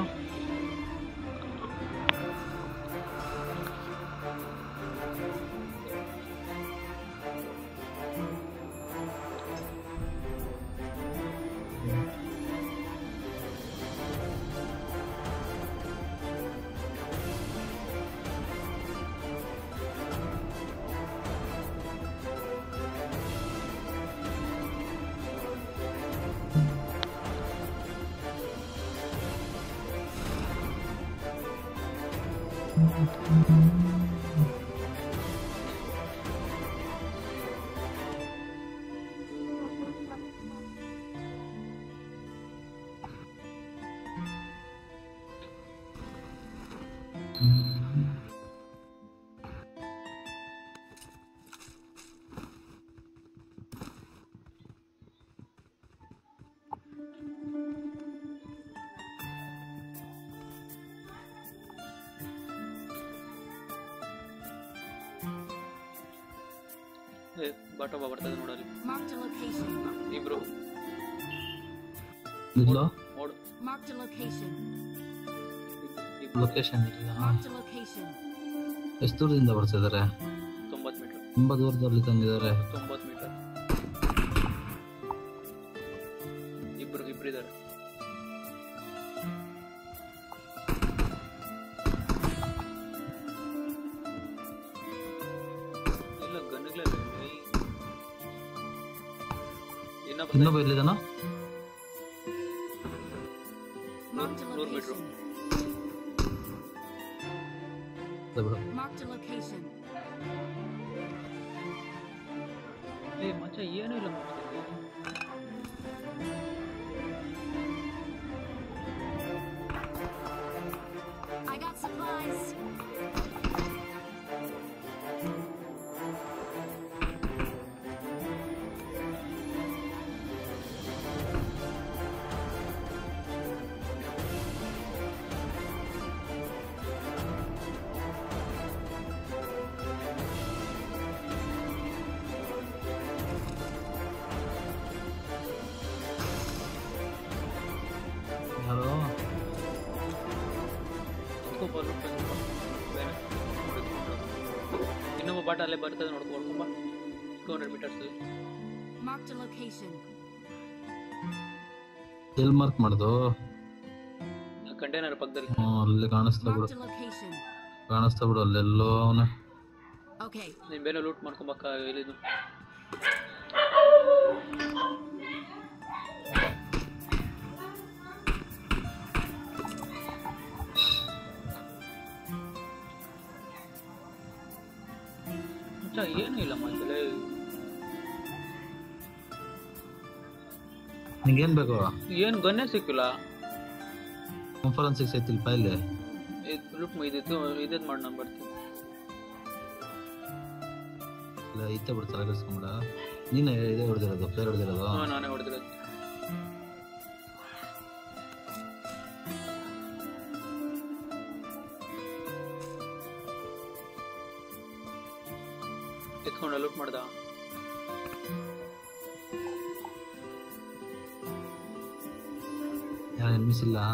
ಏ ಬಾಟೋಬ ಬರ್ತದೆ ನೋಡಲ್ಲಿ Marked a location. ಇಬ್ರು ಇಲ್ಲೋ ನೋಡು Marked a location. ಇಬ್ರು ಲೊಕೇಶನ್ ಇಲ್ಲ Marked a location. ಎಷ್ಟು ದೂರದಿಂದ ಬರ್ತಿದ್ದಾರೆ ತೊಂಬತ್ತು ಮೀಟರ್ ತುಂಬಾ ದೂರದಲ್ಲಿ ತಂದಿದ್ದಾರೆ ತೊಂಬತ್ತು ಮೀಟರ್ ಇಬ್ರು ಇಬ್ರು ಇದ್ದಾರೆ ಇಲ್ಲ ಗನ್ನುಗಳೇ ಇನ್ನೊಬ್ಬ ಇನ್ನೊಬ್ಬ ಎಲ್ಲಿದಾನ Marked a ನೂರು ಮೀಟ್ರು location. ಬಿಡು Marked a location. ಏ ಮಚ್ಚ ಏನೂ ಇಲ್ಲ ಮಚ್ಚ ಇಲ್ಲಿ. I got supplies. ಯಾರೋ ಕುತ್ಕೊಂಬ, ಲುಕ್ ಕುತ್ಕೊಂಬ. ಬೇರೆ. ಇನ್ನೊಬ್ಬ ಬಾಟ ಅಲ್ಲೇ ಬರ್ತದೆ ನೋಡ್ಕೊಂಬ two hundred meters Marked a location. ಎಲ್ ಮಾರ್ಕ್ ಮಾಡ್ದು ಕಂಟೈನರ್ ಪಕ್ಕದಲ್ಲಿ ಹ್ಮ್, ಅಲ್ಲಿ ಕಾಣಿಸ್ತಾ ಬಿಡು Marked a location. ಕಾಣಿಸ್ತಾ ಬಿಡು ಅಲ್ಲೆಲ್ಲೋ ಅವನೇ Okay. ನೀನು ಬೇರೆ ಲೂಟ್ ಮಾಡ್ಕೊಬಕ್ಕ ಎಲ್ಲಿದು ಮಚ್ಚ, ಏನೂ ಇಲ್ಲ ಮಚ್ಚಲೆ ನಿಂಗೇನ್ ಬೇಕು ಏನು ಗನ್ನೇ ಸಿಕ್ಕಿಲ್ಲ ಕಾನ್ಫರೆನ್ಸಿಗೆ ಸೈತಿಲ್ಪ ಇಲ್ಲಿ ಇದು ಲೂಟ್ ಇದಿತ್ತು ಇದೇದು ಮಾಡಿ ನಾನು ಬರ್ತೀನಿ ಇಲ್ಲ ಐತೆ ಬಿಡು ತಲೆ ಕೆಡಿಸ್ಕೊಂಬಿಡ ನೀನೇ ಇದೇ ಹೊಡೆದಿರೋದು ಪ್ಲೇಯರ್ ಹೊಡೆದಿರೋದು ಹಾಂ ನಾನೇ ಹೊಡೆದಿರೋದು ಎತ್ಕೊಂಡು ಲೂಟ್ ಮಾಡ್ದ ಯಾರು ಎನ್ಮಿಸ್ ಇಲ್ಲ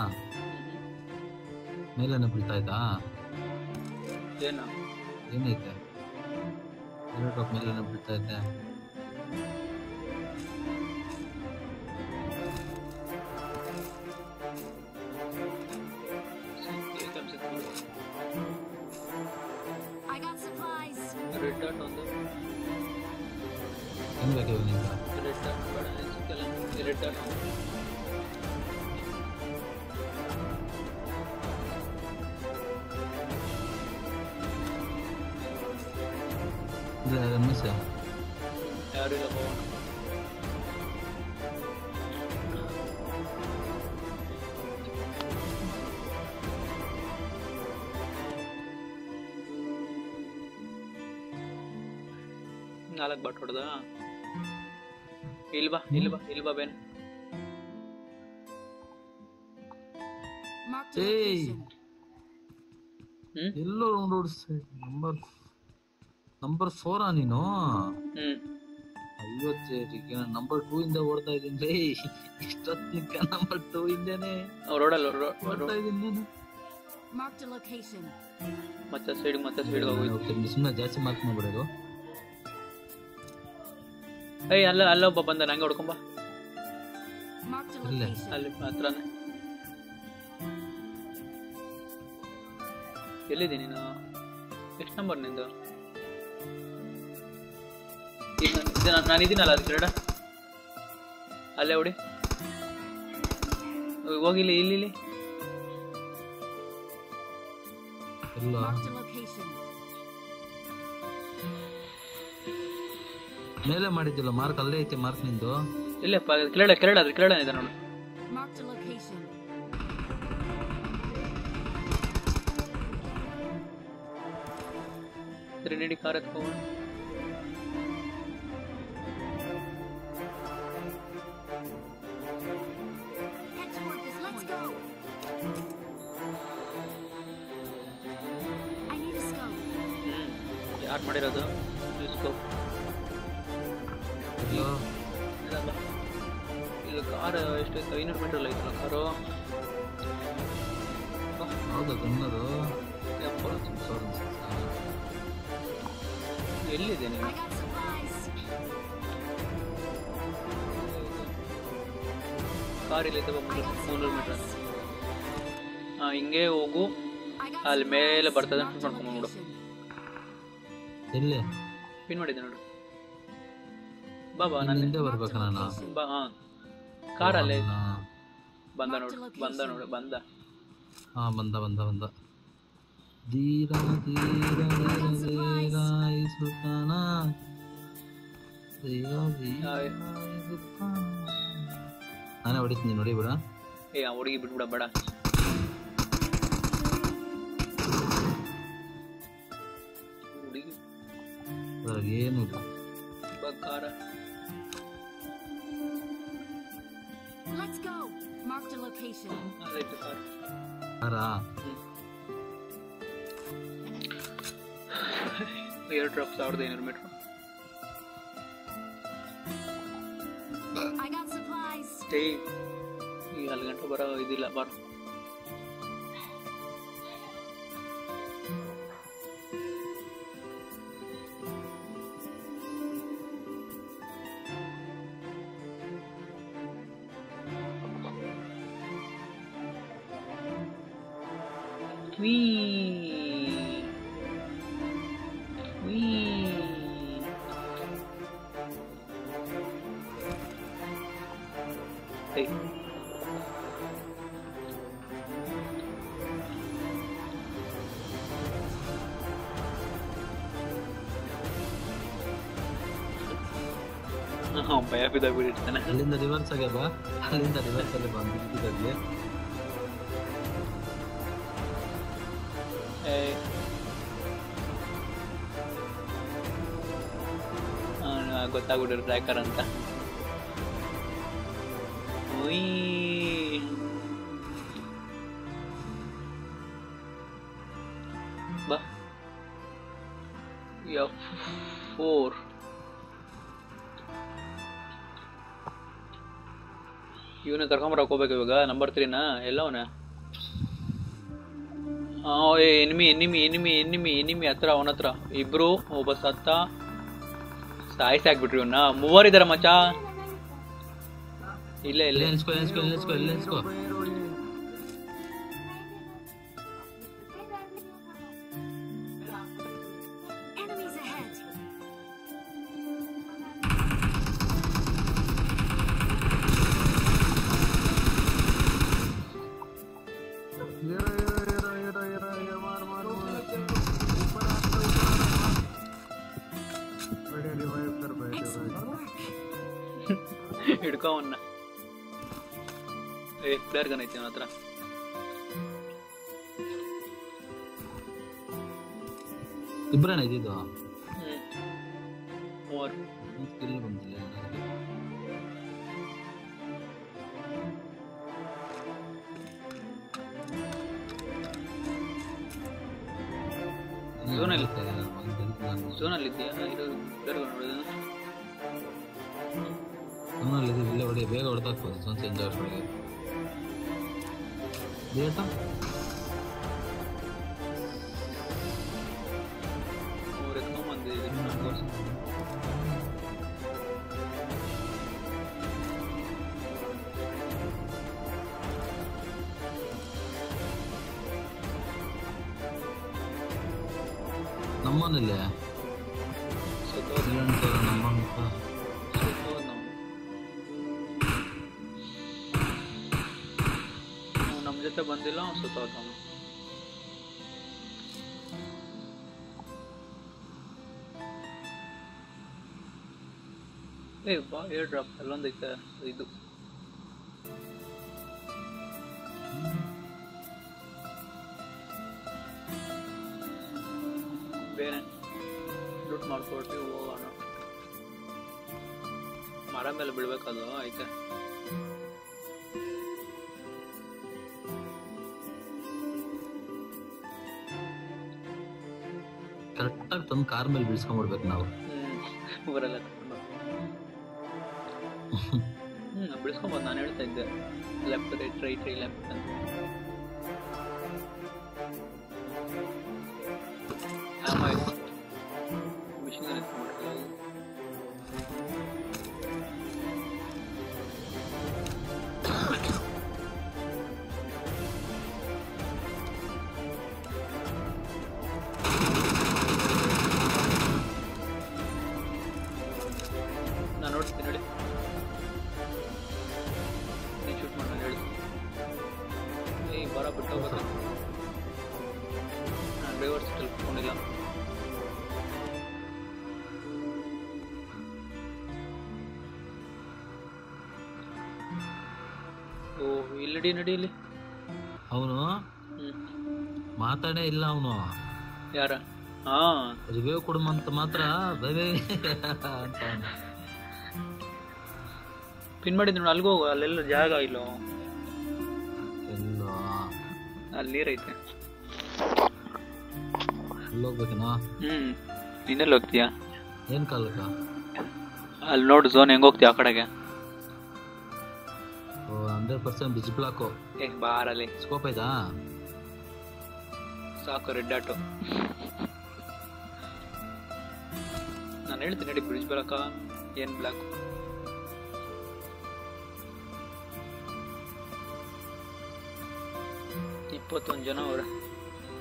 ಮೇಲೇನೆ ಬೀಳ್ತಾ ಇದ್ದಾ ಏನ ಏನೈತೆ ಎರಡು ಟಾಪ್ ಮೇಲೇನೆ ಬೀಳ್ತಾ ಇದ್ದೆ I got supplies. Red dot ಒಂದು ಹೆಂಗ್ ಬೇಕು ಇವಾಗ ನಿಂಗೆ ರೆಡ್ ಡಾಟ್ ಬೇಡ ಸಿಕ್ಕಲ್ಲ ರೆಡ್ ಡಾಟ್ ಇಲ್ಲ ಎನ್ಮಿಸ್ ಯಾರು ಇಲ್ಲ ಹೋಗೋಣ ನಾಲ್ಕು ಬಾಟ್ ಹೊಡೆದ ಇಲ್ಲಿ ಬಾ ಇಲ್ಲಿ ಬಾ ಇಲ್ಲಿ ಬಾ ಬೇನ್ Marked a Hey. location. ಹ್ಮ್ ಎಲ್ಲೋ ರೌಂಡ್ ಓಡಿಸ್ತಾ ನಂಬರ್ ನಂಬರ್ ಫೋರಾ ನೀನು ಹ್ಮ್ ಐವತ್ತು ನಂಬರ್ ಟೂ ಇಂದ ಓಡ್ತಾ ಇದ್ದೀನಿ ರೇ ಇಷ್ಟೊತ್ತಿನ ನಂಬರ್ ಟೂ ಇಂದೇನೆ ರೋಡಲ್ಲಿ ಓಡ್ತಾ ಇದ್ದೀನಿ ನಾನು Marked a location. ಮತ್ತೆ ಸೈಡ್ ಮತ್ತೆ ಸೈಡ್ ಹೋಗೋದು ಸುಮ್ಮನೆ ಜಾಸ್ತಿ ಮಾರ್ಕ್ ಮಾಡ್ಬಿಡೋದು ಏಯ್ ಅಲ್ಲ ಅಲ್ಲೊಬ್ಬ ಬಂದ ನಂಗೆ ಹೊಡ್ಕೊಂಬ Marked a Ile? location. ಅಲ್ಲಿ ಹತ್ರನೇ ಎಲ್ಲಿದೆ ನೀನು ಎಷ್ಟು ನಂಬರ್ ನಿಂದು ಈಗ ಇದು ನಾನು- ನಾನು ಇದೀನಲ್ಲ ಅದಕ್ಕೆ ರೆಡ ಅಲ್ಲೇ ಹೊಡಿ ಹೋಗಿಲ್ಲಿ ಇಲ್ಲಿ ಇಲ್ಲಿ ಎಲ್ಲ Marked a location. ಮೇಲೆ ಮಾಡಿದ್ದಿಲ್ಲ ಮಾರ್ಕ್ ಅಲ್ಲೇ ಐತೆ ಮಾರ್ಕ್ ನಿಂದು ಇಲ್ಲೇ ಪ ಕೆರಳ ಕೆರಳ ಅದ್ರ ಕೆರಳ ಇದೆ ನೋಡು Marked a location. ತ್ರಿನಿಡಿ ಕಾರ್ ಎತ್ಕೊಂಡು Head toward this Let's go. I need a scope. ಹ್ಞೂ ಯಾರು ಮಾಡಿರೋದು ಇಸ್ಕೋ ಎಲ್ಲೋ ಇದಲ್ಲ. ಇದು ಕಾರ್ ಎಷ್ಟೈತೆ ಐನೂರು ಮೀಟರ್ ಐತಲ್ಲ ಕಾರು ಹೌದಾ ಗನ್ನದು ಎಪ್ಪತ್ತು ಎಲ್ಲಿದೆ I ನೀವು got supplies. ಕಾರ್ ಇಲ್ಲಿದ್ದ I got ಮುನ್ನೂರು ಮೀಟರ್ supplies. ಹಾಂ ಹಿಂಗೆ ಹೋಗು I got ಅಲ್ಲಿ ಮೇಲೆ supplies. ಬರ್ತದೆ Marked a ನೋಡ್ಕೊಂಡ್ ನೋಡು. location. ಎಲ್ಲಿ ಪಿನ್ ಮಾಡಿದ್ದೆ ನೋಡು ಬಾ ಬಾ ನಿನ್ ನನ್ನ ಹಿಂದೆ ಬರ್ಬೇಕಾ ನಾನು ಬಾ ಹಾಂ ಕಾರಲ್ಲೇ ಹಾ. ಬಂದ ನೋಡು ಬಂದ ನೋಡು ಬಂದ ಹಾ ಬಂದ ಬಂದ ಬಂದ ಧೀರ ಧೀರ ಧೀರ ಧೀರ ಈ ಸುಲ್ತಾನ ಧೀರ ಧೀರ ಹಾಯ್. ಈ ಸುಲ್ತಾನ. ನಾನೇ ಹೊಡಿತೀನಿ ನೋಡಿ ಬಿಡ ಏ ಆ ಹುಡುಗಿ ಬಿಟ್ಬಿಡ ಬೇಡ ಹುಡುಗಿ ಅದ್ರಾಗ ಏನು ಇಲ್ಲ ಬಾ ಕಾರ Let's go. Marked a location. ಅದೈತೆ ಕಾರ್ ಅರಾ ಏರ್ ಡ್ರಾಪ್ ಸಾವಿರದ ಐನೂರು ಮೀಟ್ರ್ I got supplies. ಏ ಈಗ ಅಲ್ಲಿ ಗಂಟೆ ಬರೋ ಇದಿಲ್ಲ ಬಾರ ವೀ ವೀ ಏಯ್ ಹಾಂ ಭಯ ಬಿದ್ದಾಗ್ಬಿಟ್ಟಿರ್ತಾನೆ ಅಲ್ಲಿಂದ ರಿವರ್ಸ್ ಆಗಿ ಬಾ ಅಲ್ಲಿಂದ ರಿವರ್ಸ್ ಅಲ್ಲಿ ಬಂದಿದ್ದಲ್ಲಿ ಏಯ್ ಗೊತ್ತಾಗ್ಬಿಟ್ಟಿರು ಟ್ರ್ಯಾಕರ್ ಅಂತ ಉಯ್. ಬಾ ಎಫ್ ಫೋರ್ ಇವನ್ನ ಕರ್ಕೊಂಬರಕ್ ಹೋಗ್ಬೇಕು ಇವಾಗ ನಂಬರ್ ತ್ರೀನ ಎಲ್ಲವನ enemy enemy enemy enemy enemy ಹತ್ರ ಅವನ ಹತ್ರ ಇಬ್ರು ಒಬ್ಬ ಸತ್ತ ಸಾಯಿಸಿ ಹಾಕ್ಬಿಟ್ರಿ ಇವನ್ನ ಮೂವರಿದಾರ ಮಚ್ಚ ಇಲ್ಲ ಇಲ್ಲ ಇಲ್ಲಿ ನಿಲ್ಸ್ಕೊ ನಿಲ್ಸ್ಕೊ ನಿಲ್ಸ್ಕೊ ಇಲ್ಲಿ ನಿಲ್ಸ್ಕೊ Enemies ahead. Excellent work. ಹಿಡ್ಕೊ ಅವನ್ನ ಏ ಪ್ಲೇಯರ್ ಗನ್ ಐತಿ ಅವನ ಹತ್ರ ಇಬ್ಬರೇನ ಇದ್ದಿದ್ದು ಹ್ಮ್ ಮೂವರು ಸ್ಕಿಲ್ ಬಂದಿಲ್ಲ Zone ಅಲ್ಲಿ? ಝೋನಲ್ಲಿ ಇದೆಯಾ ಇದು ಪ್ಲೇಯರ್ ಗನ್ ನೋಡಿದ ನಮ್ಮಲ್ಲಿ ಇದು ಇಲ್ಲೇ ಹೊಡಿ ಬೇಗ ಹೊಡೆದಾಕ್ಬೋದು ಸ್ವಂತ ಎಂಜಾಯ್ ಒಳಗೆ ಲೇಟಾ ಅವ್ರು ಎತ್ಕೊಂಬಂದಿದ್ದೀವಿ ನಮಗೋಸ್ಕರ ನಮ್ಮನಿಲ್ಲೇ ಸುತ್ತೋದ್ ನಮ್ಮನ್ನ ಸುತ್ತೋದ್ ನಾವು ಅವ್ನು ನಮ್ಮ ಜೊತೆ ಬಂದಿಲ್ಲ ಅವ್ನು ಸುತ್ತೋದ್ ನಾವು ಏ ಬಾ ಏರ್ ಡ್ರಾಪ್ ಅಲ್ಲೊಂದೈತೆ ಇದು ಬೇರೆ ಲೂಟ್ ಮಾಡ್ಕೊಳ್ತೀವಿ ಹೋಗೋಣ ಮರ ಮೇಲೆ ಬೀಳ್ಬೇಕದು ಐತೆ ಕರೆಕ್ಟಾಗಿ ತಂದು ಕಾರ್ ಮೇಲೆ ಬೀಳ್ಸ್ಕೊಂಡ್ಬಿಡ್ಬೇಕು ನಾವು ಹ್ಮ್ ಊರೆಲ್ಲ ಕರ್ಕೊಂಡು ಹ್ಮ್ ಬಿಡಿಸ್ಕೊಂಬೋದು ನಾನು ಹೇಳ್ತಾ ಇದ್ದೆ ಲೆಫ್ಟ್ ರೈಟ್ ರೈಟ್ ರೈ ಲೆಫ್ಟ್ ಅಂತ ಆಮೇಲೆ ಮಿಷಿನ್ ಎತ್ಕೊಂಡ್ಬಿಡ್ತೀವಿ ನಾನು ನೋಡ್ತೀನಿ ನೋಡಿ ನೀನು ಶೂಟ್ ಮಾಡಿ ನಾನು ಹೇಳ್ತೀನಿ ಏಯ್ ಬರ ಬಿಟ್ಟು ಹೋಗೋದು ನಾನು ಡ್ರೈವರ್ ಸೀಟಲ್ಲಿ ಕುತ್ಕೊಂಡಿಲ್ಲ ಓ ಇಲ್ಲಡಿ ನಡಿ ಇಲ್ಲಿ ಅವನು ಹ್ಞೂ ಮಾತಾಡೇ ಇಲ್ಲ ಅವನು ಯಾರ ಹಾ ರಿವ್ಯೂ ಕೊಡುಮಂತ ಮಾತ್ರ ಬೇಬೇ ಅಂತ ಅವ್ನು. ಪಿನ್ ಮಾಡಿದ್ದು ನೋಡಿ ಅಲ್ಲಿಗೆ ಹೋಗು ಅಲ್ಲೆಲ್ಲ ಜಾಗ ಇಲ್ಲ ಎಲ್ಲೋ ಅಲ್ಲಿ ನೀರೈತೆ ಅಲ್ಲೋಗ್ಬೇಕೇನೋ ಹ್ಮ್ ಇನ್ನೆಲ್ಲಿ ಹೋಗ್ತೀಯಾ ಏನ್ ಕಾಲಕ್ಕ ಅಲ್ಲಿ ನೋಡು ಝೋನ್ ಹೆಂಗ್ ಹೋಗ್ತೀಯ ಆ ಕಡೆಗೆ ಓ ಹಂಡ್ರೆಡ್ ಪರ್ಸೆಂಟ್ ಬಿಜಿ ಬ್ಲಾಕು ಏ ಬಾರಲ್ಲಿ ಸ್ಕೋಪ್ ಆಯ್ತಾ ಸಾಕು ರೆಡ್ ಆಟೋ ನಾನು ಹೇಳ್ತೀನಿ ನಡಿ ಬ್ರಿಡ್ಜ್ ಬರಕ ಏನ್ ಬ್ಲಾಕ್ ಇಪ್ಪತ್ತೊಂದು ಜನ ಅವ್ರೆ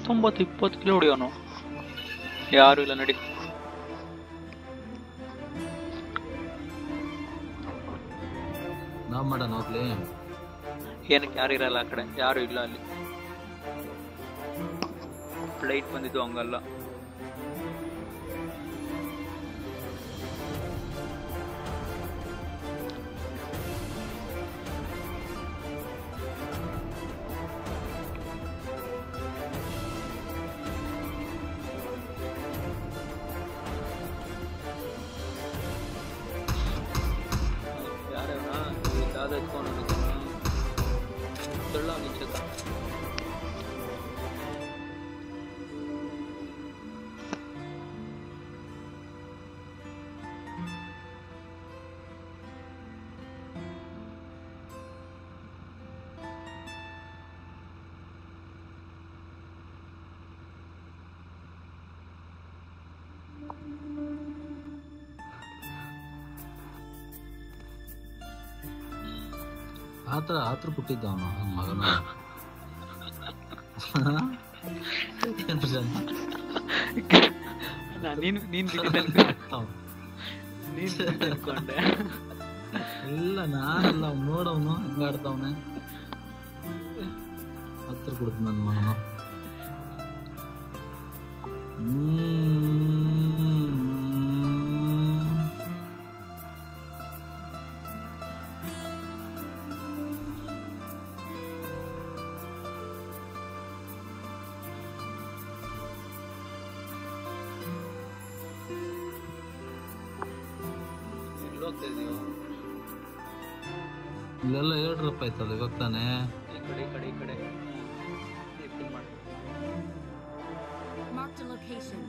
ಹತ್ತೊಂಬತ್ತು ಇಪ್ಪತ್ತು ಕಿಲೋ ಹೊಡಿಯೋನು ಯಾರು ಇಲ್ಲ ನಡಿ ನಾವ್ ಮಾಡೋಣ ಹೋಗ್ಲಿ ಏನಕ್ಕೆ ಯಾರು ಇರಲ್ಲ ಆ ಕಡೆ ಯಾರು ಇಲ್ಲ ಅಲ್ಲಿ ಫ್ಲೈಟ್ ಬಂದಿದ್ದು ಹಂಗಲ್ಲ ಯಾರ್ಯಾವನ ದಾದ ಎತ್ಕೊಂಡು ಸುಳ್ಳ ನಿಂಚಕ ಆತರ ಆತರ ಬಿಟ್ಟಿದ್ದ ಅವನು ಮಗನ ಏನ್ ಪ್ರಶಾಂತ್? ನೀನು ನೀನು ಅವ್ನು. ನೀನು ಅನ್ಕೊಂಡೆ ಇಲ್ಲ ನಾನಲ್ಲ ಅವ್ನು ನೋಡವನು ಹೆಂಗ ಆಡ್ತಾವನೆ ಹತ್ರ ಕೊಡ್ತು ನನ್ನ ಮಗನು ಹ್ಮ್. ಎಲ್ಲಿ ಹೋಗ್ತಾ ಇದೀವಿ ಇಲ್ಲೆಲ್ಲ ಹೇಳ್ರಪ್ಪ ಆಯ್ತಲ್ಲ ಇವಾಗ ತಾನೇ ಈ ಕಡೆ ಈ ಕಡೆ ಈ ಕಡೆ ಫಿಲ್ ಮಾಡಿ Marked a location.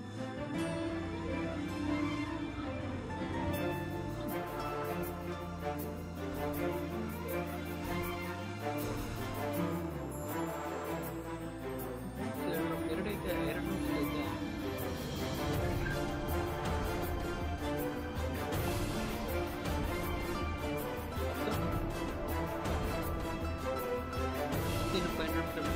ಎರಡು ಎರಡು ಐತೆ ಎರಡು ನಿಮಿಷ ಐತೆ ಇನ್ನು ಫೈನಲ್ ಸ್ಟೆಪ್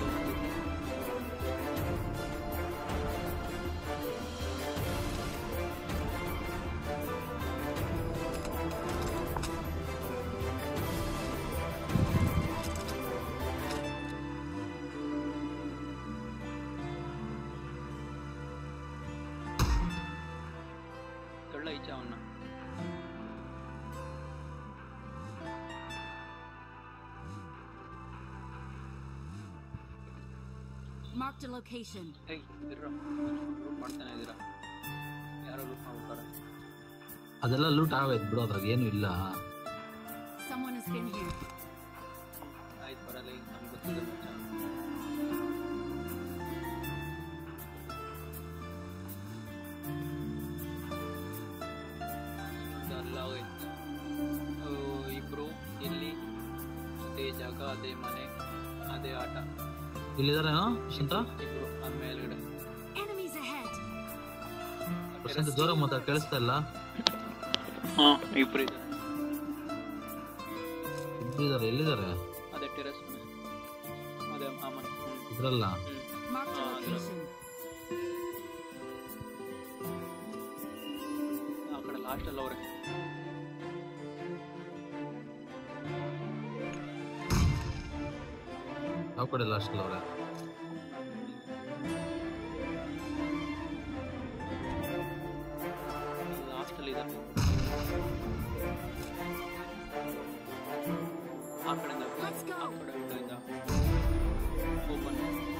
ಕಳ್ಳ ಈಚೆ ಅವನ್ನ Marked a location. ಏಯ್ ಇರ್ರ ಲೂಟ್ ಮಾಡ್ತಾನೆ ಇದ್ದೀರಾ ಯಾರೋ ಲೂಟ್ ಮಾಡ್ಬಿಡ್ತಾರೆ ಅದೆಲ್ಲ ಲೂಟ್ ಆಗೈತೆ ಬಿಡು ಅದ್ರಾಗ ಏನು ಇಲ್ಲ Someone has been here. ಆಯ್ತು ಬರಲ್ಲ ಈಗ ನಮ್ಗೆ ಗೊತ್ತಿದೆ ಮುಂಚೆ ಎಲ್ಲ ಹೋಯ್ತು ಅವ್ ಇಬ್ರು ಇಲ್ಲಿ ಅದೇ ಜಾಗ ಅದೇ ಮನೆ ಅದೇ ಆಟ ಇಲ್ಲಿದಾರೇನೋ ಪ್ರಶಾಂತ ಇಬ್ರು ಆ ಮೇಲ್ಗಡೆ Enemies ahead. ಪ್ರಶಾಂತ್ ಜೋರ ಮಾತಾಡ ಕೇಳಿಸ್ತಾ ಇಲ್ಲ ಹಾ ಇಬ್ರು ಇದ್ದಾರೆ ಇಬ್ರು ಇದಾರೆ ಎಲ್ಲಿದ್ದಾರೆ ಅದೇ ಟೆರೆಸ್ ಮನೆ ಅದೇ ಆ ಮನೆ ಹ್ಮ್. ಇದ್ರಲ್ಲ ಹ್ಮ್ Marked a Ah, location. ಆ ಕಡೆ ಲಾಸ್ಟ್ ಅಲ್ಲಿ ಅವ್ರೆ ಯಾವ ಕಡೆ ಲಾಸ್ಟ್ ಅವ್ರೆ ಲಾಸ್ಟ್ ಅಲ್ಲಿ ಇದ್ದಾರೆ ಆ ಕಡೆಯಿಂದ Let's go. ಆ ಕಡೆ ಕಡೆಯಿಂದ ಓಪನ್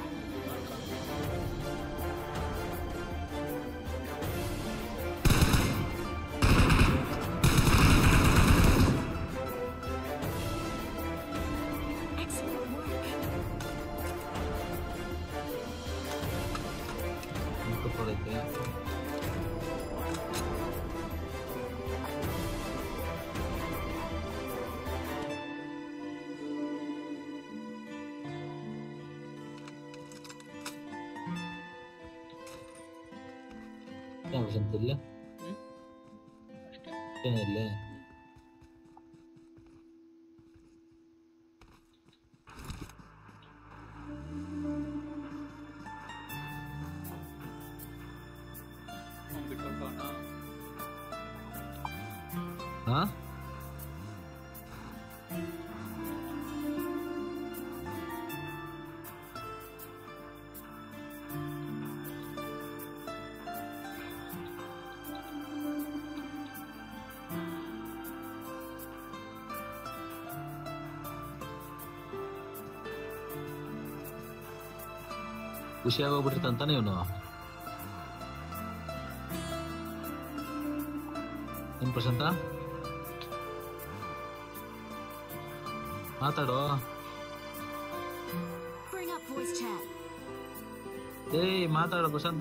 Excellent work. ಮುಖಪಡೈತೆ ಪ್ರಶಾಂತ್ ಇಲ್ಲ ಹ್ಮ್ ಅಷ್ಟೇ ಏನಿಲ್ಲ ಹೊಂಟವನ ಹಾ ಖುಷಿಯಾಗೋಗ್ಬಿಟ್ಟಿರ್ತಂತಾನೆ ಇವನು ಏನ್ ಪ್ರಶಾಂತ ಮಾತಾಡೋ Bring up voice chat. ಏಯ್ ಮಾತಾಡೋ ಪ್ರಶಾಂತ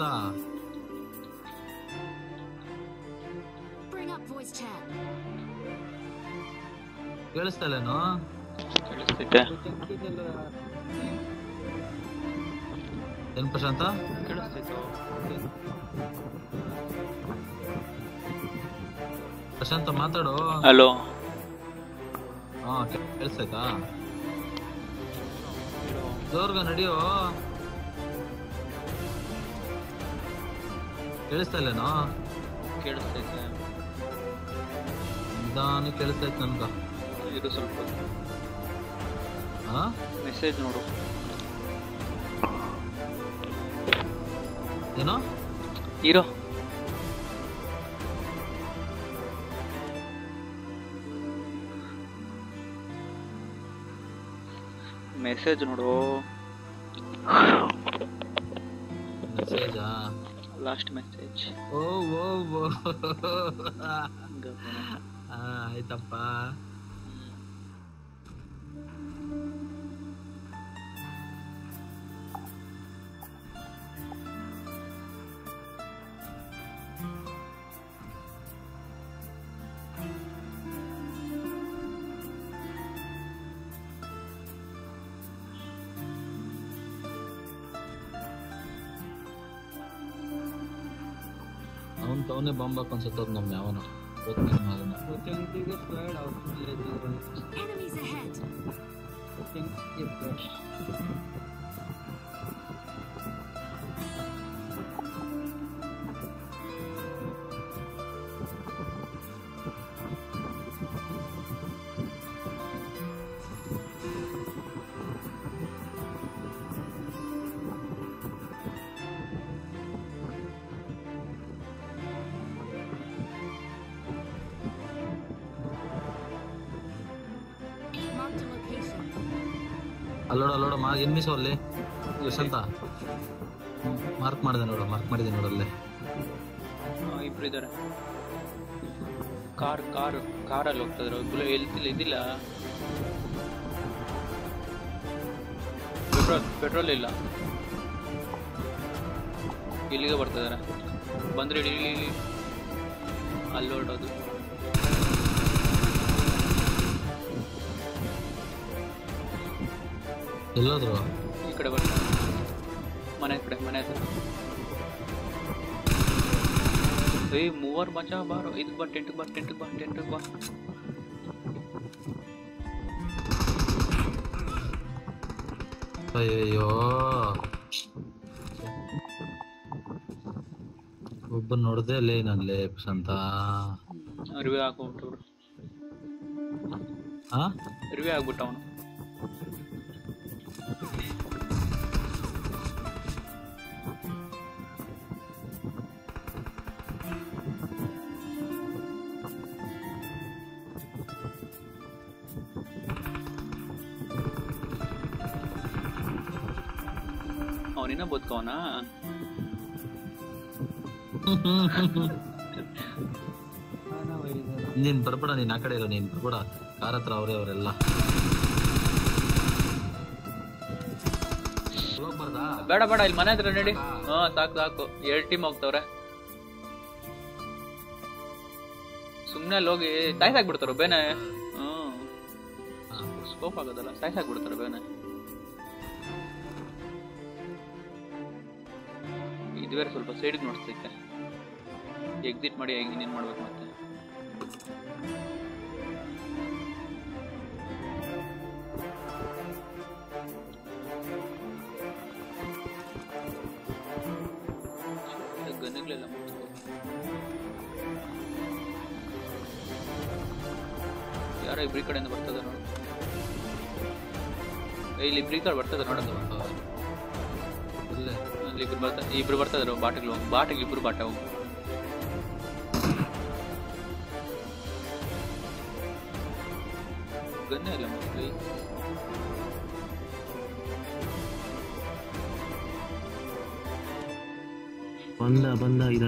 Bring up voice chat. ಕೇಳಿಸ್ತಾ ಇಲ್ಲೇನು ಕೇಳಿಸ್ತೈತೆ ಏನ್ ಪ್ರಶಾಂತ ಕೇಳಿಸ್ತೈತೋ ಪ್ರಶಾಂತ ಮಾತಾಡು ಹಲೋ ಹಾ ಕೇಳಿಸ್ತೈತಾ ಜೋರ್ಗ ನಡಿಯೋ ಕೇಳಿಸ್ತಾ ಇಲ್ಲೇನೋ ಕೇಳಿಸ್ತೈತೆ ನಿಧಾನ ಕೇಳಿಸ್ತೈತೆ ನನ್ಗ ಇದು ಸ್ವಲ್ಪ ಹಾ ಮೆಸೇಜ್ ನೋಡು ಏನೋ ಇರೋ ಮೆಸೇಜ್ ನೋಡು ಮೆಸೇಜಾ ಲಾಸ್ಟ್ ಮೆಸೇಜ್ ಓ ಓ ಓ ಆ, ಆಯ್ತಪ್ಪ ಅವನ್ ತವನೇ ಬಾಂಬ್ ಹಾಕೊಂಡ್ ಸತ್ತೋದ್ ನಮ್ಗೆ ಅವನು ಮಗನ Enemies ahead. Marked a location. ಅಲ್ಲೋಡ ಅಲ್ಲೋಡ ಮಾ ಎನ್ಮಿಸು ಅಲ್ಲಿ ಯಶಂತ ಮಾರ್ಕ್ ಮಾಡಿದೆ ನೋಡು ಮಾರ್ಕ್ ಮಾಡಿದೆ ನೋಡಲ್ಲೇ ಇಬ್ರು ಇದಾರೆ ಕಾರ್ ಕಾರ್ ಕಾರಲ್ಲಿ ಹೋಗ್ತಿದ್ರು ಬುಲೆ ಎಲ್ತಿಲ್ಲ ಇದಿಲ್ಲ ಪೆಟ್ರೋಲ್ ಪೆಟ್ರೋಲ್ ಇಲ್ಲ ಇಲ್ಲಿಗೆ ಬರ್ತಿದಾರೆ ಬಂದ್ರೆ ಇಳಿ ಇಳಿ ಇಳಿ ಅಲ್ಲಿ ಹೊರಡೋದು ಎಲ್ಲೋದ್ರು ಈ ಕಡೆ ಬರ್ತಾರೆ ಮನೆ ಕಡೆ ಮನೆ ಹತ್ರ ಏಯ್ ಮೂವರ್ ಮಜಾ ಬಾರೋ ಇದಕ್ಕೆ ಬಾ ಟೆಂಟ್ಗೆ ಬಾ ಟೆಂಟ್ಗೆ ಬಾ ಟೆಂಟ್ಗೆ ಬಾ ಅಯ್ಯಯ್ಯೋ ಒಬ್ಬ ನೋಡ್ದೆ ಲೇ ನನ್ಲೆ ಪ್ರಶಾಂತ ಅರಿವೆ ಹಾಕೊಂಡ್ಬಿಟ್ಟು ಹಾ ಅರಿವೆ ಆಗ್ಬಿಟ್ಟ ಅವನು ಅವನಿನ್ನ ಬದುಕವನ ನೀನ್ ಬರ್ಬೇಡ ನೀನ್ ಆ ಕಡೆ ಇರೋ ನೀನ್ ಬರ್ಬೇಡ ಕಾರ್ ಹತ್ರ ಅವ್ರೆ ಅವರೆಲ್ಲ ಹೋಗ್ಬಾರ್ದಾ ಬೇಡ ಬೇಡ ಇಲ್ಲಿ ಮನೆ ಹತ್ರ ನಡಿ ಹಾ ಸಾಕು ಸಾಕು ಎರಡ್ ಟೀಮ್ ಹೋಗ್ತವ್ರೆ ಸುಮ್ನೆ ಅಲ್ಲಿ ಹೋಗಿ ಸಾಯ್ಸಾಕ್ಬಿಡ್ತಾರ ಬೇನೆ ಹ್ಮ್ ಹಾ. ಸ್ಕೋಪ್ ಆಗೋದಲ್ಲ ಸಾಯ್ಸಾಕ್ಬಿಡ್ತಾರ ಬೇನೆ ಇದು ಬೇರೆ ಸ್ವಲ್ಪ ಸೈಡಿಗೆ ನೋಡ್ತೈತೆ ಎಕ್ಸಿಟ್ ಮಾಡಿ ಹೇಗೆ ಇನ್ನೇನು ಮಾಡ್ಬೇಕು ಮತ್ತೆ ಗನ್ನುಗಳೆಲ್ಲ ಮುಚ್ಚಿದೆ ಯಾರೋ ಇಬ್ರಿ ಕಡೆಯಿಂದ ಬರ್ತದೆ ನೋಡು ಏ, ಇಲ್ಲಿ ಇಬ್ರಿ ಕಡೆ ಬರ್ತದೆ ನೋಡೋದು ಇಲ್ಲೇ ಅಲ್ಲಿ ಇಬ್ರು ಬರ್ತಾರೆ ಇಬ್ರು ಬರ್ತಾರೆ ಬಾಟಿಗೆ ಬಾಟಿಗೆ ಇಬ್ರು ಬಾಟ ಹೋಗು ಗನ್ನೇ ಇಲ್ಲ ಮೋಸ್ಟ್ಲಿ ಬಂದ ಬಂದ ಇದ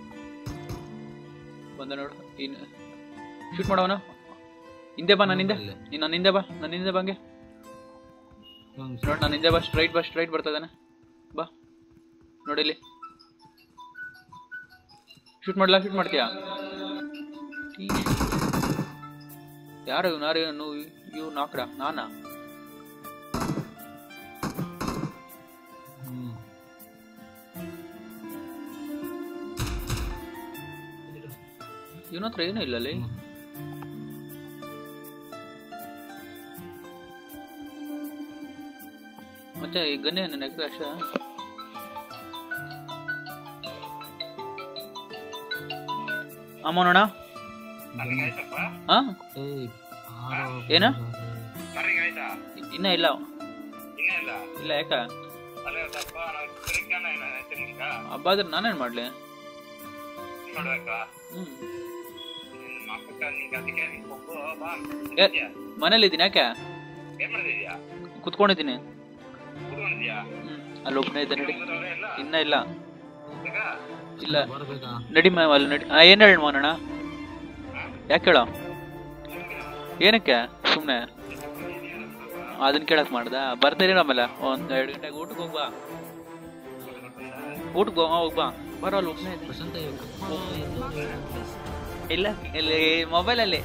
ಬಂದ ನೋಡು ಇನ್ನು ಶೂಟ್ ಮಾಡವನ ಹಿಂದೆ ಬಾ ನನ್ನ ಹಿಂದೆ ಇಲ್ಲೇ. ನೀನು ನನ್ನ ಹಿಂದೆ ಬಾ ನನ್ನ ಹಿಂದೆ ಬಂಗೆ ಹ್ಮ್, ನೋಡು ನನ್ನ ಹಿಂದೆ ಬಾ ಸ್ಟ್ರೈಟ್ ಬಾ ಸ್ಟ್ರೈಟ್ ಬರ್ತದಾನೆ ಬಾ ನೋಡಿಲ್ಲಿ ಶೂಟ್ ಮಾಡ್ಲಾ ಶೂಟ್ ಮಾಡ್ತೀಯಾ ಯಾರು ಇವ್ನು ಯಾರು ಇವನು ಇವ್ ನಾಕ್ಡ ನಾನಾ ಹ್ಮ್. ಇವನ ಹತ್ರ ಏನೂ ಇಲ್ಲ ಅಲ್ಲಿ ಹ್ಮ್. ಮತ್ತೆ ಈ ಗನ್ನೆ ನನ್ನ ಎಗ್ದ ಅಷ್ಟ ಅಮ್ಮ ನೋಡ ಹಾ ಏಯ್, ಆರೋ ಏನ? ಬಂದ. ಇನ್ನ ಇಲ್ಲ ಇಲ್ಲ ಯಾಕ ಹಬ್ಬ ಆದ್ರೆ ನಾನೇನ್ ಮಾಡ್ಲಿ ಹ್ಮ್ ಏ, ಮನೇಲಿ ಇದ್ದೀನಿ ಯಾಕೆ ಕುತ್ಕೊಂಡಿದ್ದೀನಿ ಹ್ಮ್ ಅಲ್ಲಿ ಒಬ್ಬನೇ ಇದ್ದೆ ನಡಿ ಇನ್ನ ಇಲ್ಲ ಇಲ್ಲ ಬರ್ಬೇಕಾ ನಡಿ ಮ ಅಲ್ಲಿ ನಡಿ ಆ, ಏನ್ ಹೇಳಿ ಮಾಡೋಣ ಯಾಕೆ ಹೇಳೋ ಏನಕ್ಕೆ ಸುಮ್ಮನೆ ಅದನ್ನ ಕೇಳಕ್ ಮಾಡ್ದ ಬರ್ತೀರಿ ಆಮೇಲೆ ಒಂದ್ ಎರಡು ಗಂಟೆಗೆ ಊಟಕ್ಕೆ ಹೋಗ್ಬಾ ಊಟಕ್ಕೆ ಹೋಗ ಹೋಗ್ಬಾ ಬರೋ ಅಲ್ಲಿ ಒಬ್ಬನೇ ಇದ್ದೀನಿ ಪ್ರಶಾಂತ ಇವ್ರು cut ಮಾಡೋ ಎಲ್ಲೋ ಇಲ್ಲ ಇಲ್ಲಿ ಮೊಬೈಲಲ್ಲಿ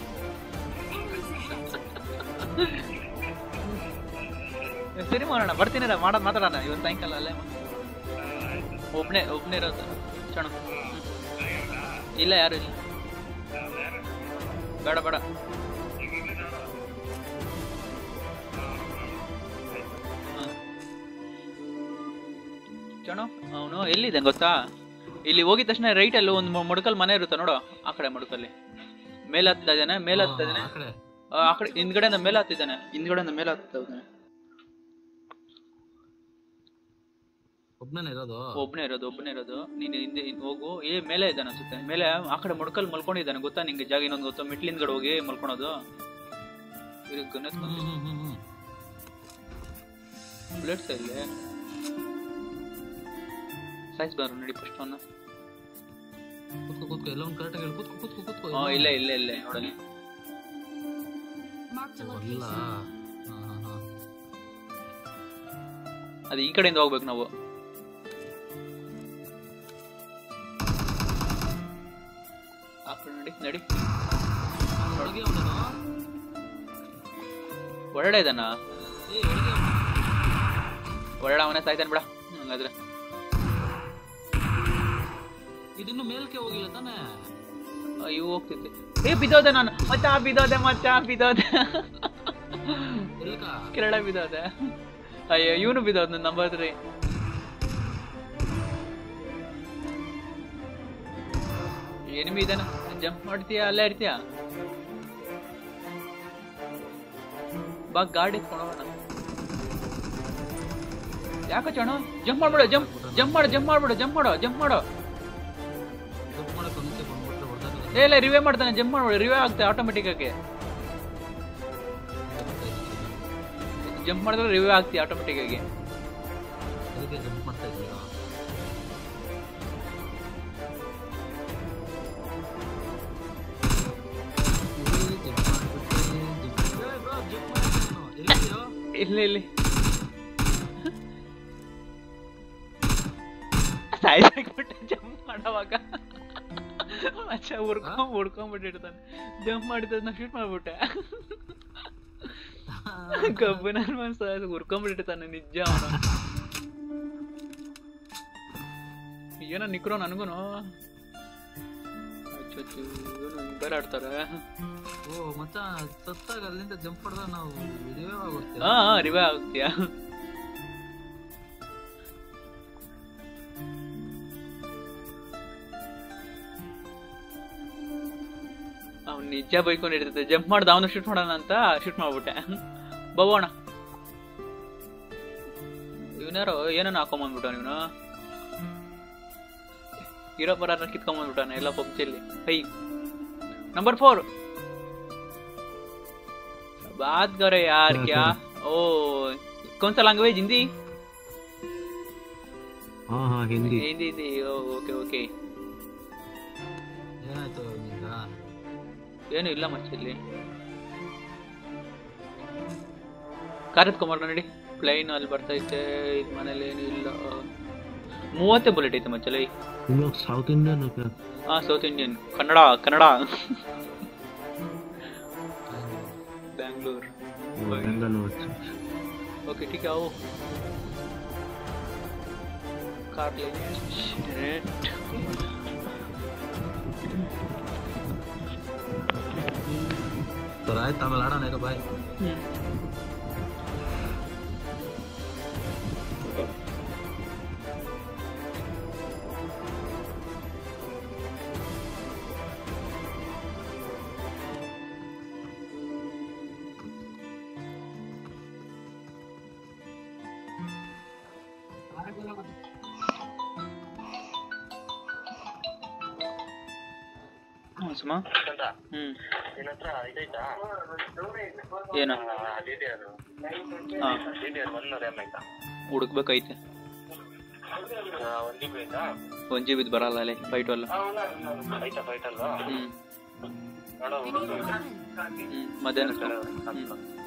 ಸರಿ ಮಾಡೋಣ ಬರ್ತೀನಿ ಮಾಡೋದು ಮಾತಾಡೋಣ ಇವತ್ತು ಸಾಯಂಕಾಲ ಅಲ್ಲೇ ಒಬ್ನೇ ಒಬ್ನೇ ಇರೋದು ಚಣ ಇಲ್ಲ ಯಾರು ಇಲ್ಲ ಬೇಡ ಬೇಡ ಚಣ ಅವನು ಎಲ್ಲಿದೆ ಗೊತ್ತಾ ಇಲ್ಲಿ ಹೋಗಿದ ತಕ್ಷಣ ರೈಟ್ ಅಲ್ಲಿ ಒಂದು ಮುಡ್ಕಲ್ ಮನೆ ಇರುತ್ತೆ ನೋಡು ಆ ಕಡೆ ಮುಡ್ಕಲ್ಲಿ ಮೇಲೆ ಹತ್ತಾ ಇದ್ದಾನೆ ಮೇಲೆ ಹತ್ತಾ ಇದ್ದಾನೆ ಆ ಕಡೆ ಆ ಆ ಕಡೆ ಹಿಂದ್ಗಡೆಯಿಂದ ಮೇಲೆ ಹತ್ತಿದ್ದಾನೆ ಹಿಂದ್ಗಡೆಯಿಂದ ಮೇಲೆ ಹತ್ತಾ ಇದ್ದಾನೆ ಒಬ್ನೇ ಇರೋದು ಒಬ್ನೇ ಇರೋದು ಒಬ್ನೇ ಇರೋದು ನೀನು ಹಿಂದೆ ಹಿಂದ್ ಹೋಗು ಏ ಮೇಲೆ ಇದ್ದಾನೆ ಅನ್ಸುತ್ತೆ ಮೇಲೆ ಆ ಕಡೆ ಮುಡ್ಕಲ್ ಮಲ್ಕೊಂಡಿದ್ದಾನೆ ಗೊತ್ತಾ ನಿಂಗೆ ಜಾಗ ಇನ್ನೊಂದು ಗೊತ್ತಾ ಮೆಟ್ಲಿನ ಹಿಂದ್ಗಡೆ ಹೋಗಿ ಮಲ್ಕೊಳೋದು ಇದು ಗಣೇಶ್ ಹ್ಮ್ ಹ್ಮ್ ಹ್ಮ್ ಹ್ಮ್ ಬುಲೆಟ್ಸ್ ಇಲ್ಲಿ ಸೈಜ್ ಬಾರು ನಡಿ ಫಸ್ಟ್ ಅವನ್ನ ಕೂತ್ಕೋ ಕೂತ್ಕೋ ಎಲ್ಲ ಒಂದು ಕರೆಕ್ಟಾಗಿ ಹೇಳಿ ಕೂತ್ಕೋ ಕೂತ್ಕೋ ಕೂತ್ಕೋ ಹಾ ಇಲ್ಲೇ ಇಲ್ಲೇ ಇಲ್ಲೇ ನೋಡಲಿ Marked a ಇಲ್ಲ location. ಹಾ ಹಾ ಹಾ ಅದು ಈ ಕಡೆಯಿಂದ ಹೋಗ್ಬೇಕು ನಾವು ಆ ಕಡೆ ನಡಿ ನಡಿ ಒಳಗೆ ಅವನೇನೋ ಒಳ್ಳೆ ಇದಾನ ಏ ಒಳಗೆ ಅವ್ನು. ಒಳ್ಳೆ ಅವನೇ ಸಾಯ್ತಾನೆ ಬಿಡ ಹಂಗಾದ್ರೆ ಇದಿನ್ನು ಮೇಲ್ಕೆ ಹೋಗಿಲ್ಲ ತಾನೇ ಅಯ್ಯೋ ಹೋಗ್ತೈತೆ ಏ ಬಿದ್ದೋದೆ ನಾನು ಮಚ್ಚ ಬಿದ್ದೋದೆ ಮಚ್ಚ ಬಿದ್ದೋದೆ ಎಲ್ಕ ಕೆರಳ ಬಿದ್ದೋದೆ ಅಯ್ಯೋ ಇವನು ಬಿದ್ದೋದ್ ನನ್ನ ನಂಬರ್ ತ್ರೀ ಎನಿಮಿ ಇದಾನ ಜಂಪ್ ಮಾಡ್ತೀಯಾ ಅಲ್ಲೇ ಇರ್ತೀಯಾ ಬಾ ಗಾಡಿ ಎತ್ಕೊಂಡು ಹೋಗೋಣ ಯಾಕೋ ಚಣ ಜಂಪ್ ಮಾಡ್ಬಿಡು ಜಂಪ್ ಜಂಪ್ ಮಾಡು ಜಂಪ್ ಮಾಡ್ಬಿಡು ಜಂಪ್ ಮಾಡೋ ಜಂಪ್ ಮಾಡೋ ಜಂಪ್ ಮಾಡಕ್ಕೆ ಮುಂಚೆ ಬಂದ್ಬಿಟ್ರೆ ಹೊಡೆದಾಗ ಏ ಇಲ್ಲ ರಿವೇ ಮಾಡ್ತಾನೆ ಜಂಪ್ ಮಾಡ್ಬಿಡು ರಿವೇ ಆಗುತ್ತೆ ಆಟೋಮೆಟಿಕ್ ಆಗಿ ಜಂಪ್ ಮಾಡಿದ್ರೆ ರಿವ್ಯೂ ಆಗ್ತಿ ಆಟೋಮೆಟಿಕ್ ಆಗಿ ಅದಕ್ಕೆ ಜಂಪ್ ಮಾಡ್ತಾ ಇದ್ದೀರಾ ಇಲ್ಲಿ ಇಲ್ಲಿ ಸಾಯ್ಸಾಕ್ಬಿಟ್ಟೆ ಜಂಪ್ ಮಾಡೋವಾಗ ಅಚ್ಚ ಹುಡ್ಕೊಂಡ್ ಹುಡ್ಕೊಂಡ್ಬಿಟ್ಟಿರ್ತಾನೆ ಜಂಪ್ ಮಾಡಿದ ನಾ ಶೂಟ್ ಮಾಡ್ಬಿಟ್ಟೆ ಕಬ್ಬು ನನ್ನ ಮನ್ಸ ಹುರ್ಕೊಂಡ್ಬಿಟ್ಟಿರ್ತಾನೆ ನಿಜ ಅವನು ಏನೋ ನಿಕ್ರೋ ನನಗೂನು ಅಚ್ಚು ಅಚ್ಚು ಇವನು ಬೇರೆ ಆಡ್ತಾರೆ ಓ ಮಚ್ಚ ಸತ್ತಾಗ ಅಲ್ಲಿಂದ ಜಂಪ್ ಹೊಡೆದ ನಾವು ಇದೇ ಆಗುತ್ತೆ ಹಾ ಹಾ ರಿವೇ ಆಗ್ತೀಯಾ ಅವ್ನು ನಿಜ ಬೈಕೊಂಡಿರ್ತದೆ ಜಂಪ್ ಮಾಡ್ದ ಅವನು ಶೂಟ್ ಮಾಡೋಣ ಅಂತ ಶೂಟ್ ಮಾಡ್ಬಿಟ್ಟೆ ಬವೋಣ ಇವನಾರು ಏನನ್ನ ಹಾಕೊಂಬಂದ್ಬಿಟ್ಟ ಇವನು ಇರೋ ಬರ ಕಿತ್ಕೊಂಬಂದ್ಬಿಟ್ಟಾನೆ ಎಲ್ಲ ಪಬ್ಜಿಯಲ್ಲಿ ಹೈ नंबर फोर बात करे यार क्या क्या ओ कौन सा लैंग्वेज हिंदी हाँ हाँ Hindi Hindi Hindi oh okay okay ಏನಾಯ್ತು ನಿಂಗ ಏನು ಇಲ್ಲ ಮಚ್ಚ ಇಲ್ಲಿ ಕಾರ್ ಎತ್ಕೊಂಬಾರ ನಡಿ ಪ್ಲೈನ್ ಅಲ್ಲಿ ಬರ್ತೈತೆ ಇದು ಮನೇಲಿ ಏನು ಇಲ್ಲ ಮೂವತ್ತೇ ಬುಲೆಟ್ ಐತೆ ಮಚ್ಚಲ್ಲಿ तुम लोग साउथ इंडियन हो क्या ಹಾ ಸೌತ್ ಇಂಡಿಯನ್ ಕನ್ನಡ ಕನ್ನಡ ಬ್ಯಾಂಗ್ಳೂರ್ वो बेंगलोर अच्छा ओके ठीक है आओ कार लेने Shit. ಸರ್ ಆಯ್ತು ಆಮೇಲೆ ಆಡೋಣ ಇರೋ ಬಾಯ್ ಹ್ಮ್ ಸುಮಾ ಹ್ಮ್ ನಿನ್ನ ಹತ್ರ ಇದೈತಾ ಏನ ಡಿ ಡಿ ಆರ್ ಹಾ D D R one RAM ಆಯ್ತಾ ಹುಡುಕ್ಬೇಕೈತೆ ಒನ್ ಜಿ ಬಿ ಆಯ್ತಾ ಒಂದ್ ಜಿ ಬಿದ್ ಬರಲ್ಲ ಅಲ್ಲೇ ಫೈಟ್ ಅಲ್ಲ ಆಯ್ತಾ ಫೈಟ್ ಅಲ್ವಾ ಹ್ಮ್ ನೋಡೋ I need a weapon. ಹ್ಮ್ ಮಧ್ಯಾಹ್ನ ಹ್ಮ್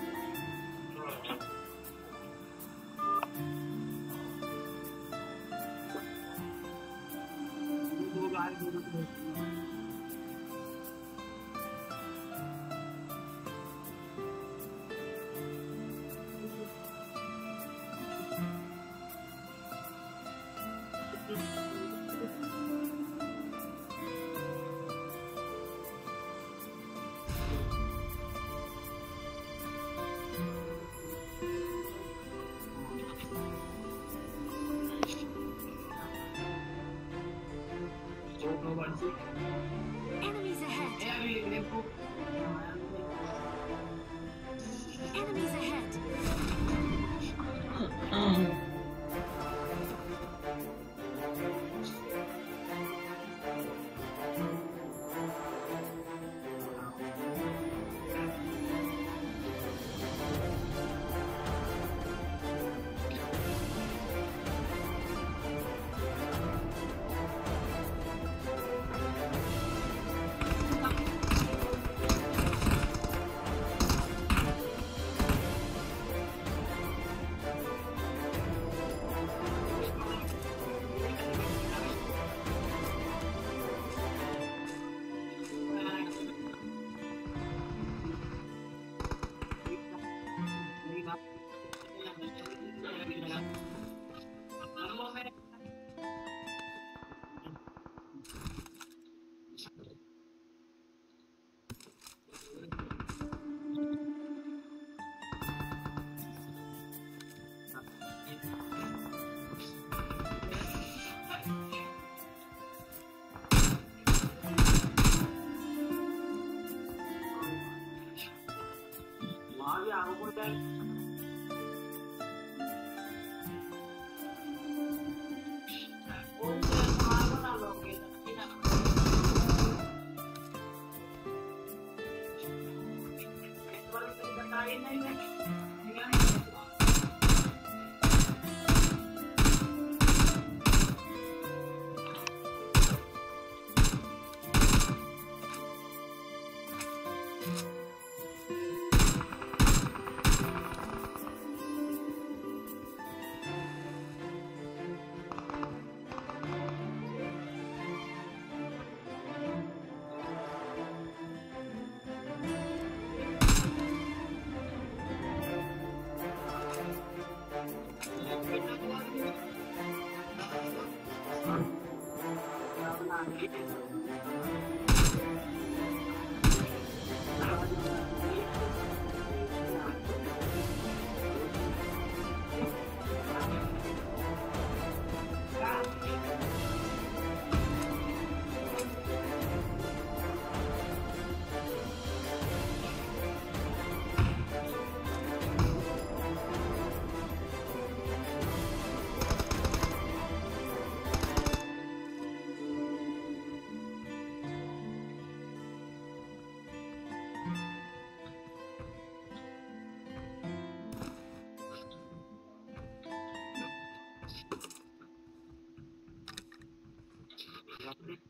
Enemies ahead. Enemies ahead.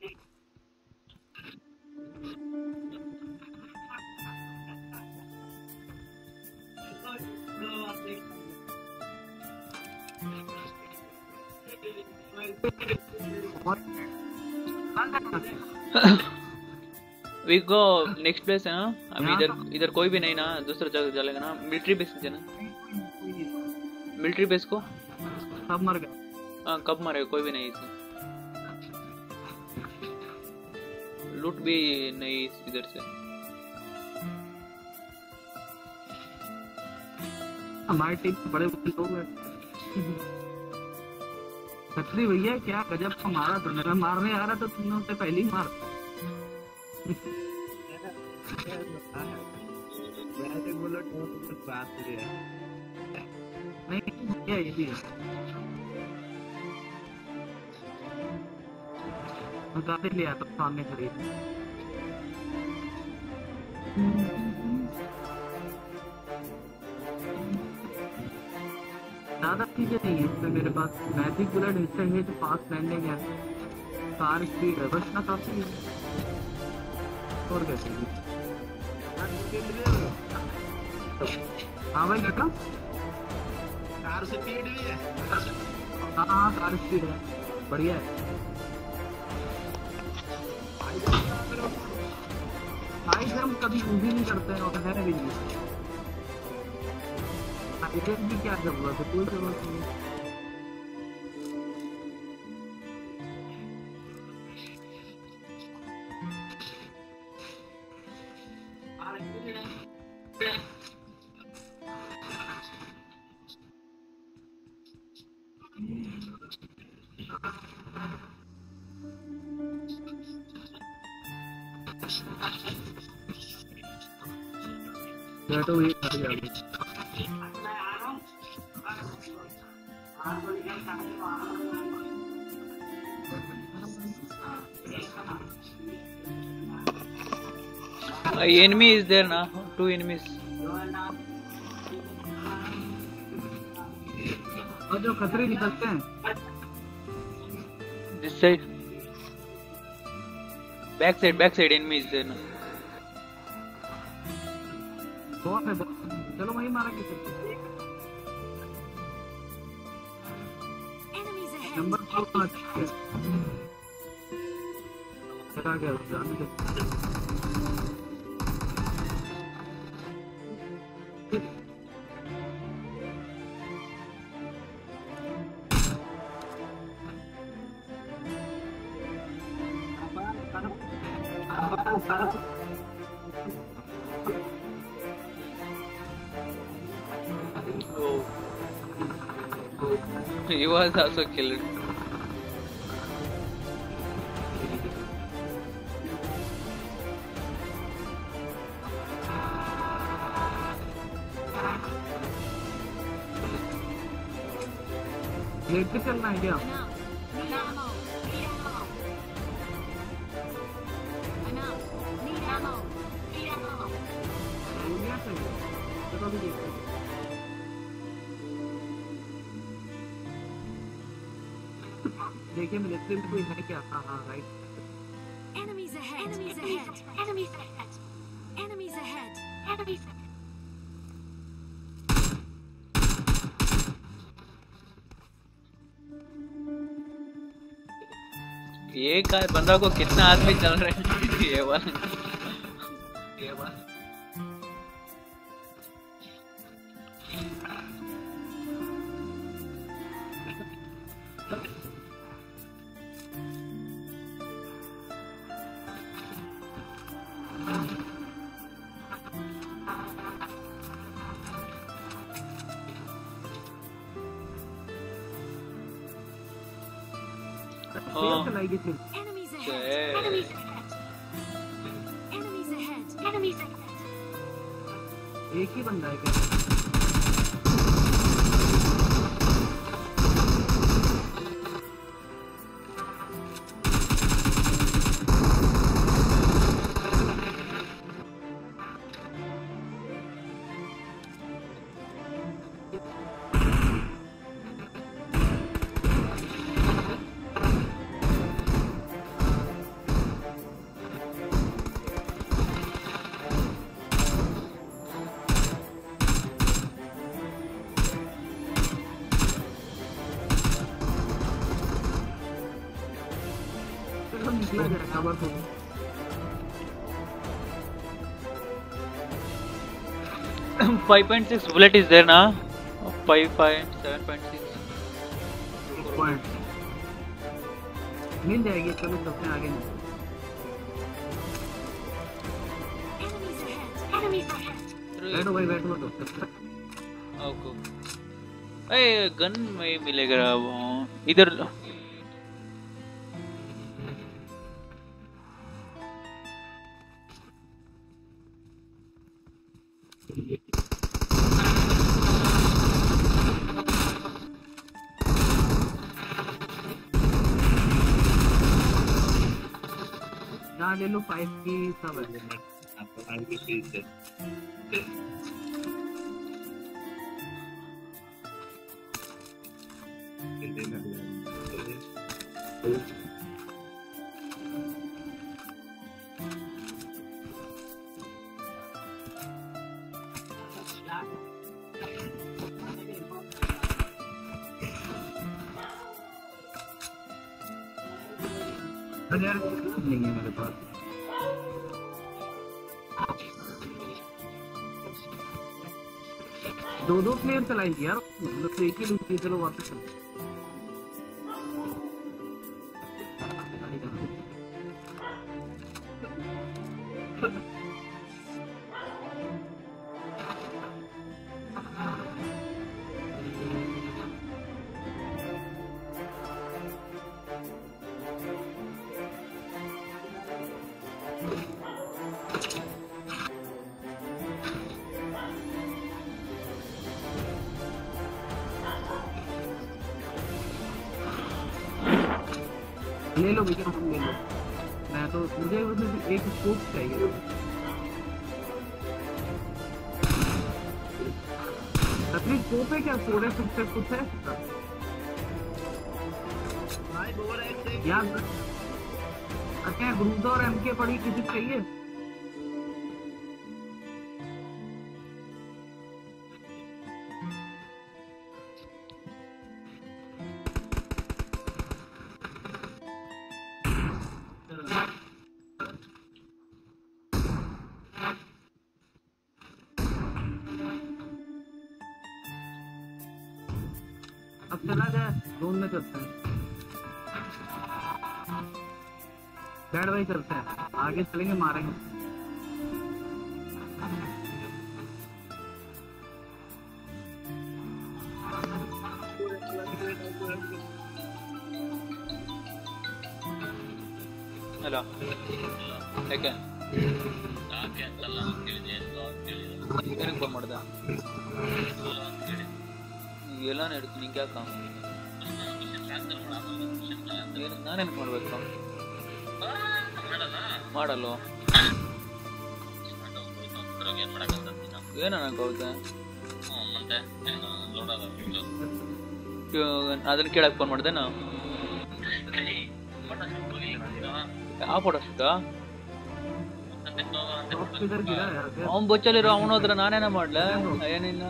We go next place है ना अभी इधर इधर कोई भी नहीं ना दूसरा जगह चलेगा ना मिलिट्री बेस जाना मिलिट्री बेस को सब मर गए हाँ कब मारेगा कोई भी नहीं इसे लूट भी नहीं इस- इधर से हमारी टीम में बड़े बड़े लोग हैं छतरी भैया क्या गजब का मारा तुमने मैं मारने आ रहा था तुमने उसे पहले ही मार नहीं भैया ये भी है मैं गाड़ी ले आता हूँ सामने खड़ी है। ज्यादा चीजें नहीं है इसमें मेरे पास मैजिक बुलेट हिस्सा है तो फास्ट लैंडिंग है कार स्पीड है बस ना काफी है और क्या चाहिए हाँ भाई बेटा कार से स्पीड भी है हाँ हाँ कार स्पीड है बढ़िया है भाई हम कभी यूज ही नहीं करते हैं और है भी नहीं हाइड्रेट की क्या जरूरत है कोई जरूरत नहीं है। मैं तो वही कर गया Uh, enemy is there now two enemies और जो खतरे निकलते हैं this side back side back side enemy is there now बहुत है बहुत है। चलो वही मारा के सकते Enemies ahead. नंबर फोर का अच्छा है चला गया जाने दे he was also killed लेट के चलना है क्या Enough. Need ammo. Need ammo. Enough. Need ammo. गोलियां चाहिए चलो भी देखते हैं देखिए मिलिट्री में कोई है क्या हाँ हाँ right Enemies ahead. Enemies ahead. Enemies ahead. Enemies ahead. Enemies ahead. ये का बंदा को कितना आदमी चल रहे हैं ये वाला ये वाला फेल चलाएगी फिर Enemies Okay. ahead. Enemies ahead. Enemies ahead. Enemies ahead. एक ही बंदा है क्या तो निकला जरा कवर को five point six bullet is there ना five point seven point six point मिल जाएगी चलो सबसे आगे निकलो। Enemies ahead. Enemies ahead. बैठो भाई बैठो तो ओके अरे गन में मिलेगा वो इधर यहाँ ले लो फाइव की सब है आपको आगे चीज है अरे यार नहीं है मेरे पास दो दो प्लेयर चलाएंगे यार मतलब तो एक ही लूट चलो वापस चलो ले लो भैया तुम ले लो मैं तो मुझे मतलब एक स्कोप चाहिए अपनी स्कोप है क्या सोलह फिफ्टी कुछ है भाई बोल रहे थे यार अच्छा ग्रुप और एमके पड़ी किसी को चाहिए अब चला जाए जोन में चलते हैं बैठ भाई चलते हैं आगे चलेंगे मारेंगे ಅಲ್ಲ ಯಾಕೆ ಏನಕ್ಕೆ ಫೋನ್ ಮಾಡ್ದೆ ಎಲ್ಲ ನಡೀತು ನಿಂಗೆ ಯಾಕ ಏನು ನಾನೇನು ಮಾಡ್ಬೇಕು ಮಾಡಲ್ವ ಏನಕ್ಕಾಗುತ್ತೆ ಅದನ್ನ ಕೇಳಕ್ ಫೋನ್ ಮಾಡ್ದೆ ನಾ ಯಾವ ಫೋಟೋ ಶೂಟ किधर गिरा यार फिर? ಅವ್ನ್ ಬೊಚ್ಚಲಿರೋ ಅವನ ಹತ್ರ ನಾನೇನ ಮಾಡ್ಲ ಏನಿಲ್ಲ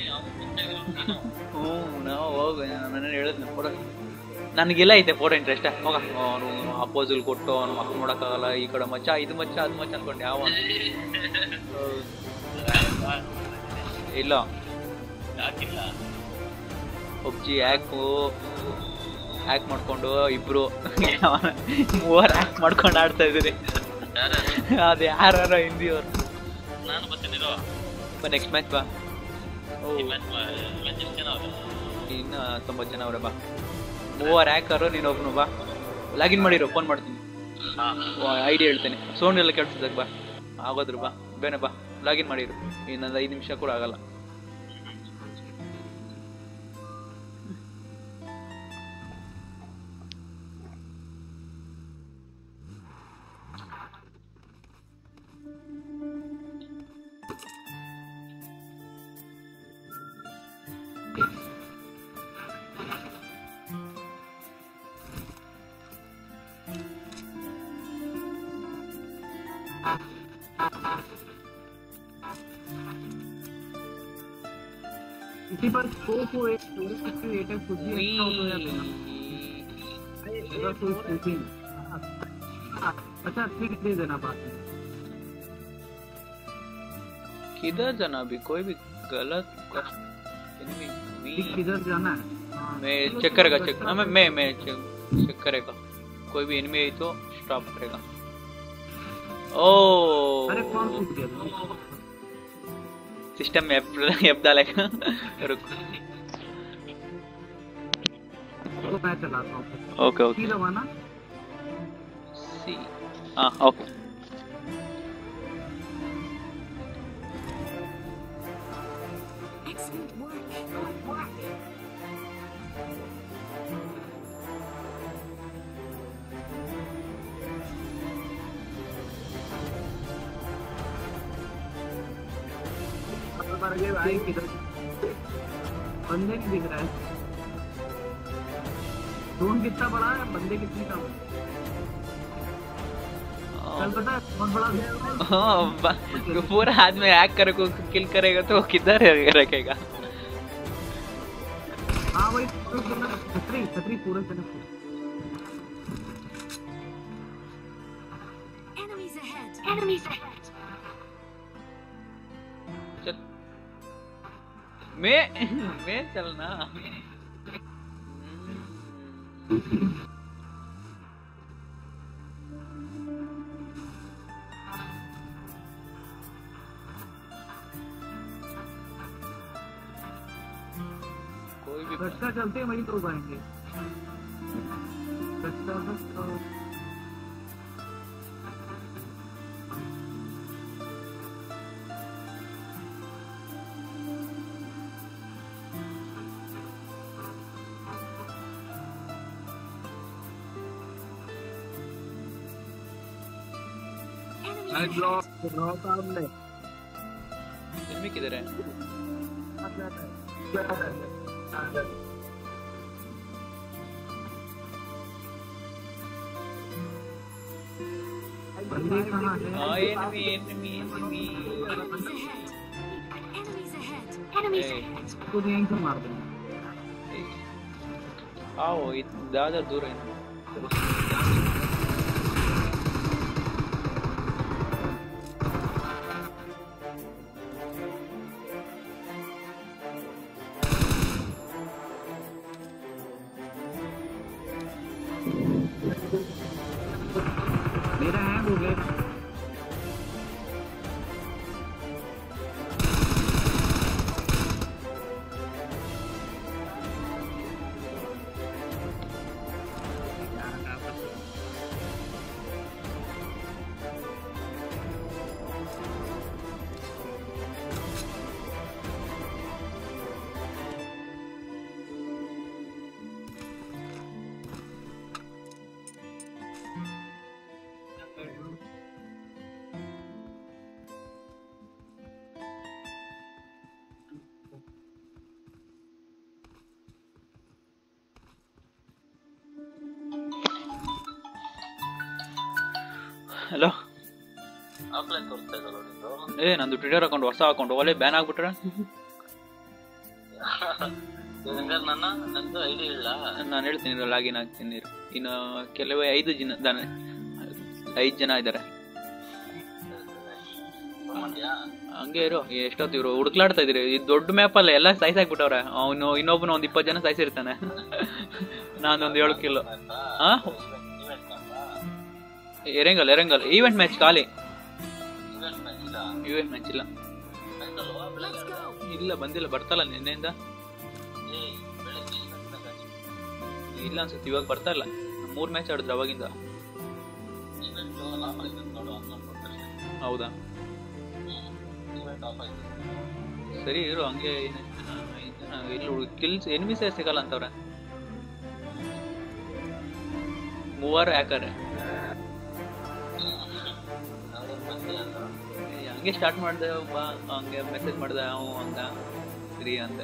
ಹ್ಞೂ ನಾವು ಹೋಗ ನಾನು ಹೇಳಿದ್ನ ಫೋಟೋ ನನಗೆಲ್ಲ ಐತೆ ಫೋಟೋ ಇಂಟ್ರೆಸ್ಟ್ ಹೋಗ ಅವನು ಅಪೋಸಲ್ ಕೊಟ್ಟು ಅವ್ನು ಮಕ್ಕಳು ನೋಡಕ್ಕಾಗಲ್ಲ ಈ ಕಡೆ ಮಚ್ಚ ಇದು ಮಚ್ಚ ಅದು ಮಚ್ಚ ಅನ್ಕೊಂಡು ಯಾವ ಇಲ್ಲ ಪಬ್ಜಿ ಹ್ಯಾಕು ಹ್ಯಾಕ್ ಮಾಡ್ಕೊಂಡು ಇಬ್ರು ಮೂವರು ಹ್ಯಾಕ್ ಮಾಡ್ಕೊಂಡು ಆಡ್ತಾ ಇದ್ದೀರಿ ಅದು ಯಾರು ಹಿಂದಿಯವ್ರು ನಾನು ಬರ್ತೀನಿರೋ ಬಾ ನೆಕ್ಸ್ಟ್ ಮ್ಯಾಚ್ ಬಾ ಓ ಜನ ಅವ್ರು ಇನ್ನು ತೊಂಬತ್ತು ಜನ ಅವ್ರೆ ಬಾ ಮೂವರು ಹ್ಯಾಕರು ನೀನೊಬ್ನು ಬಾ ಲಾಗಿನ್ ಮಾಡಿರೋ ಫೋನ್ ಮಾಡ್ತೀನಿ ಐ ಡಿ ಹೇಳ್ತೇನೆ ಸೌಂಡ್ ಎಲ್ಲ ಕೇಳಿಸಿದಾಗ ಬಾ ಆಗೋದ್ರು ಬಾ ಬೇನೆ ಬಾ ಲಾಗಿನ್ ಮಾಡಿರು ಇನ್ನೊಂದು ಐದು ನಿಮಿಷ ಕೂಡ ಆಗಲ್ಲ इसी पर स्कोप हो एक पूरे फिफ्टी एट है कुछ भी अच्छा हो तो यार अगर कोई स्कोपिंग अच्छा ठीक दे देना बाद में किधर जाना अभी कोई भी गलत कर enemy ठीक me किधर जाना है हाँ, मैं चलो, चेक करेगा चलो, चेक चलो, हाँ मैं मैं मैं चेक चेक करेगा कोई भी एनिमी आई तो स्टॉप करेगा ओ अरे कौन टूट गया था? सिस्टम में ऐप ऐप डालेगा रुक तो मैं चलाता हूँ ओके ओके की दबाना सी हाँ ओके Excellent work. भाई किधर बंदे नहीं दिख रहा है ड्रोन कितना बड़ा है बंदे कितने कम है कल पता है बहुत बड़ा है हाँ बा- तो पूरा आदमी हैक करे को किल करेगा तो किधर रखेगा हाँ वही तो बोला, छतरी छतरी पूरे तरफ Enemies ahead. Enemies ahead. चल मैं मैं चलना कोई भी गट्टा चलते हैं वहीं तो उगाएंगे गट्टा बस तो Enemies मैं ahead. ड्रॉप ड्रॉप सामने एनिमी किधर है बंदे कहाँ है हाँ enemy enemy enemy Enemies ahead. Enemies ahead. Enemies ahead. को यहीं से मार देंगे आओ इत- ज्यादा दूर है मेरा है हो गया ಹಲೋ ಆಫ್ಲೈನ್ ತೋರಿಸ್ತಾ ಇದ್ದಲ್ಲ ನಿಂದು ಏ ನಂದು ಟ್ವಿಟರ್ ಅಕೌಂಟ್ ಹೊಸ ಅಕೌಂಟ್ ಒಳ್ಳೆ ಬ್ಯಾನ್ ಆಗ್ಬಿಟ್ರೆ ಹಂಗಾರೆ ನನ್ನ ನಂದು ಐಡಿ ಇಲ್ಲ ನಾನು ಹೇಳ್ತೀನಿ ಲಾಗಿನ್ ಆಗ್ತೀನಿ ಇರು. ಇನ್ನು ಕೆಲವೇ ಐದು ಜನ ದನ ಐದು ಜನ ಇದ್ದಾರೆ ಮಾಡ್ಯಾ ಹಂಗೆ ಇರು ಎಷ್ಟೊತ್ತು ಇವರು ಹುಡುಕ್ಲಾಡ್ತಾ ಇದ್ರಿ ಈ ದೊಡ್ಡ ಮ್ಯಾಪ್ ಅಲ್ಲ ಎಲ್ಲ ಸೈಜ್ ಹಾಕ್ಬಿಟ್ಟವ್ರೆ ಅವನು ಇನ್ನೊಬ್ಬನ ಒಂದ್ ಇಪ್ಪತ್ತು ಜನ ಸಾಯಿಸಿರ್ತಾನೆ ನಾನೊಂದು ಏಳು ಕಿಲೋ ಹಾ ಇವೆಂಟ್ ಅಂತ ಎರಂಗಲ್ ಎರಂಗಲ್ ಈವೆಂಟ್ ಮ್ಯಾಚ್ ಖಾಲಿ ಇವೆಂಟ್ ಮ್ಯಾಚ್ ಇಲ್ಲ ಈವೆಂಟ್ ಮ್ಯಾಚ್ ಇಲ್ಲ ಆಯ್ತಲ್ವಾ Let's go. ಇಲ್ಲ ಬಂದಿಲ್ಲ ಬರ್ತಲ್ಲ ನಿನ್ನೆಯಿಂದ ಏ ಬೆಳಗ್ಗೆ ಇವೆಂಟ್ ಮ್ಯಾಚ್ ಆಗಿದೆ ಇಲ್ಲ ಅನ್ಸುತ್ತೆ ಇವಾಗ ಬರ್ತಾ ಇಲ್ಲ ಮೂರ್ ಮ್ಯಾಚ್ ಆಡಿದ್ರು ಅವಾಗಿಂದ ಇವೆಂಟ್ ಆಫ್ ಆಯ್ತು ನೋಡು ಹನ್ನೊಂದು ಕೊಡ್ತಾರೆ ಹೌದಾ ಇವೆಂಟ್ ಆಫ್ ಆಯ್ತು ಸರಿ ಇರು ಹಂಗೆ ಏನ್ ಐದ್ ಜನ, ಐದ್ ಜನ ಇಲ್ಲಿ ಕಿಲ್ಸ್ ಎನಿಮಿಸ್ ಸಿಗಲ್ಲ ಅಂತವ್ರೆ ಮೂವರು ಯಾಕರೆ ಅವ್ರು ಬಂದೆ ಅಂತ ಹಂಗೆ ಸ್ಟಾರ್ಟ್ ಮಾಡ್ದೆ ಬಾ ಹಂಗೆ ಮೆಸೇಜ್ ಮಾಡ್ದೆ ಅವ ಹಂಗ ಫ್ರೀ ಅಂತ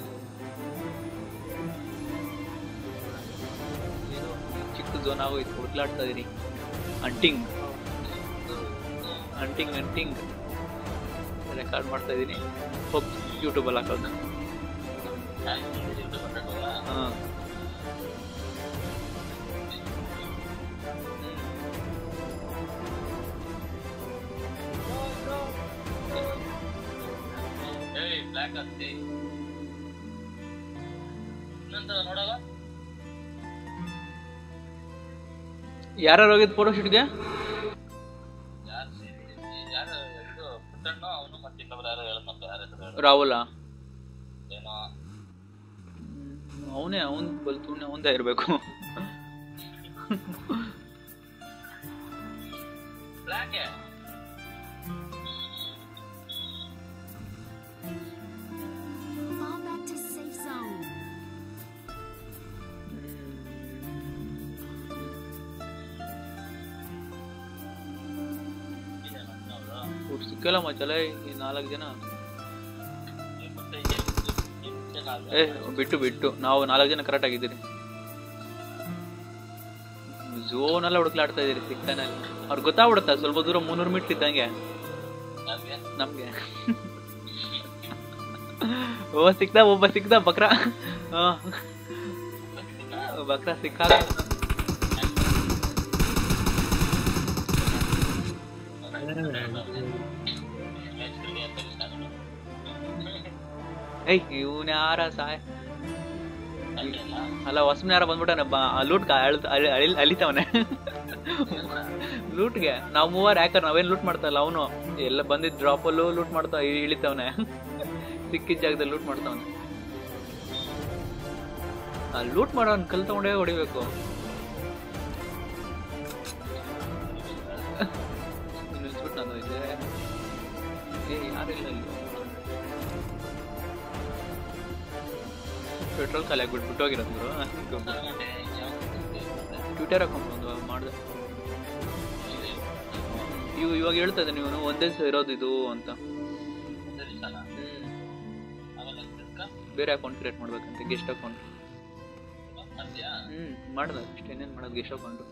ಏನೋ ಚಿಕ್ಕ ಝೋನ್ ಆಗೋಯ್ತು ಹುಡ್ಲಾಡ್ತಾ ಇದೀನಿ ಅಂಟಿಂಗ್ ಅಂಟಿಂಗ್ ಅಂಟಿಂಗ್ ರೆಕಾರ್ಡ್ ಮಾಡ್ತಾ ಇದೀನಿ ಹೋಗ್ ಯೂಟ್ಯೂಬಲ್ಲಿ ಹಾಕೋದು ಹ್ಯಾಂಗ್ ಮಾಡಿದ್ರು ಬಂದಾಗ ಹಾಂ ಬ್ಲ್ಯಾಕ್ ಆಗ್ತಿ ಇನ್ನೊಂದು ನೋಡೋಗ ಯಾರು ಹೋಗಿದ್ ಫೋಟೋ ಶೂಟ್ಗೆ ಯಾರು ಯಾರು ಇದು ಪುಟ್ಟಣ್ಣ ಅವನು ಮತ್ತೆ ಇನ್ನೊಬ್ರು ಯಾರು ಹೇಳದ್ನಪ್ಪ ಯಾರ ಹೆಸರು ಹೇಳು ರಾಹುಲ ಏನೋ ಅವನೇ ಅವನ್ ಬಲ್ತು ಅವಂದೇ ಇರ್ಬೇಕು black Fall back to safe zone. ಊಟ ಸಿಕ್ಕಲ್ಲ ಮಚ್ಚಲ್ಲ ಈ ನಾಲ್ಕು ಜನ ಏ ಬಿಟ್ಟು ಬಿಟ್ಟು ನಾವು ನಾಲ್ಕು ಜನ ಕರೆಕ್ಟ್ ಆಗಿದ್ದೀರಿ ಝೋನ್ ಎಲ್ಲ ಹುಡುಕ್ಲಾಡ್ತಾ ಇದೀರಿ ಸಿಗ್ತಾನೆ ಇಲ್ಲ ಅವ್ರಿಗೆ ಗೊತ್ತಾಗ್ಬಿಡುತ್ತಾ ಸ್ವಲ್ಪ ದೂರ ಮುನ್ನೂರು ಮೀಟರ್ ಇದ್ದಂಗೆ ನಮ್ಗೆ ಓ ಸಿಕ್ದ ಒಬ್ಬ ಸಿಕ್ದ ಬಕ್ರ ಆ. ಬಕ್ರ ಸಿಕ್ಕ ಏಯ್ ಇವನ್ ಯಾರ ಸಾಯ್ ಅಲ್ಲ ಹೊಸಮ್ನ ಯಾರ ಬಂದ್ಬಿಟ್ಟಾನೆ ಬಾ ಲೂಟ್ ಅಳಿತವನೆ ಲೂಟ್ಗೆ ನಾವ್ ಮೂವರ್ ಯಾಕರ್ ನಾವೇನ್ ಲೂಟ್ ಮಾಡ್ತಾ ಇಲ್ಲ ಅವನು ಎಲ್ಲ ಬಂದಿದ್ ಡ್ರಾಪ್ ಅಲ್ಲೂ ಲೂಟ್ ಮಾಡ್ತಾ ಇ- ಇಳಿತವನೆ ಸಿಕ್ಕಿದ ಜಾಗದಲ್ಲಿ ಲೂಟ್ ಮಾಡ್ತಾವನೆ ಲೂಟ್ ಮಾಡೋನ್ ಕಲ್ ತಗೊಂಡೇ ಹೊಡಿಬೇಕು ನಿಲ್ಸ್ಬಿಟ್ಟು ನಾನು ಇದೆ ಏ ಯಾರಿಲ್ಲ ಇಲ್ಲಿ ಪೆಟ್ರೋಲ್ ಖಾಲಿ ಆಗ್ಬಿಟ್ಟು ಬಿಟ್ಟೋಗಿರೋದು ಟ್ವಿಟರ್ ಅಕೌಂಟ್ ಒಂದು ಮಾಡಿದೆ ಇವು ಇವಾಗ ಹೇಳ್ತದೆ ನೀವು ಒಂದೇ ಸ ಇರೋದು ಇದು ಅಂತ ಹ್ಮ್ ಬೇರೆ ಅಕೌಂಟ್ ಕ್ರಿಯೇಟ್ ಮಾಡ್ಬೇಕಂತೆ ಗೆಸ್ಟ್ ಅಕೌಂಟ್ ಹ್ಮ್ ಮಾಡ್ದ ಅಷ್ಟೇ ಏನೇನು ಮಾಡೋದು ಗೆಸ್ಟ್ ಅಕೌಂಟು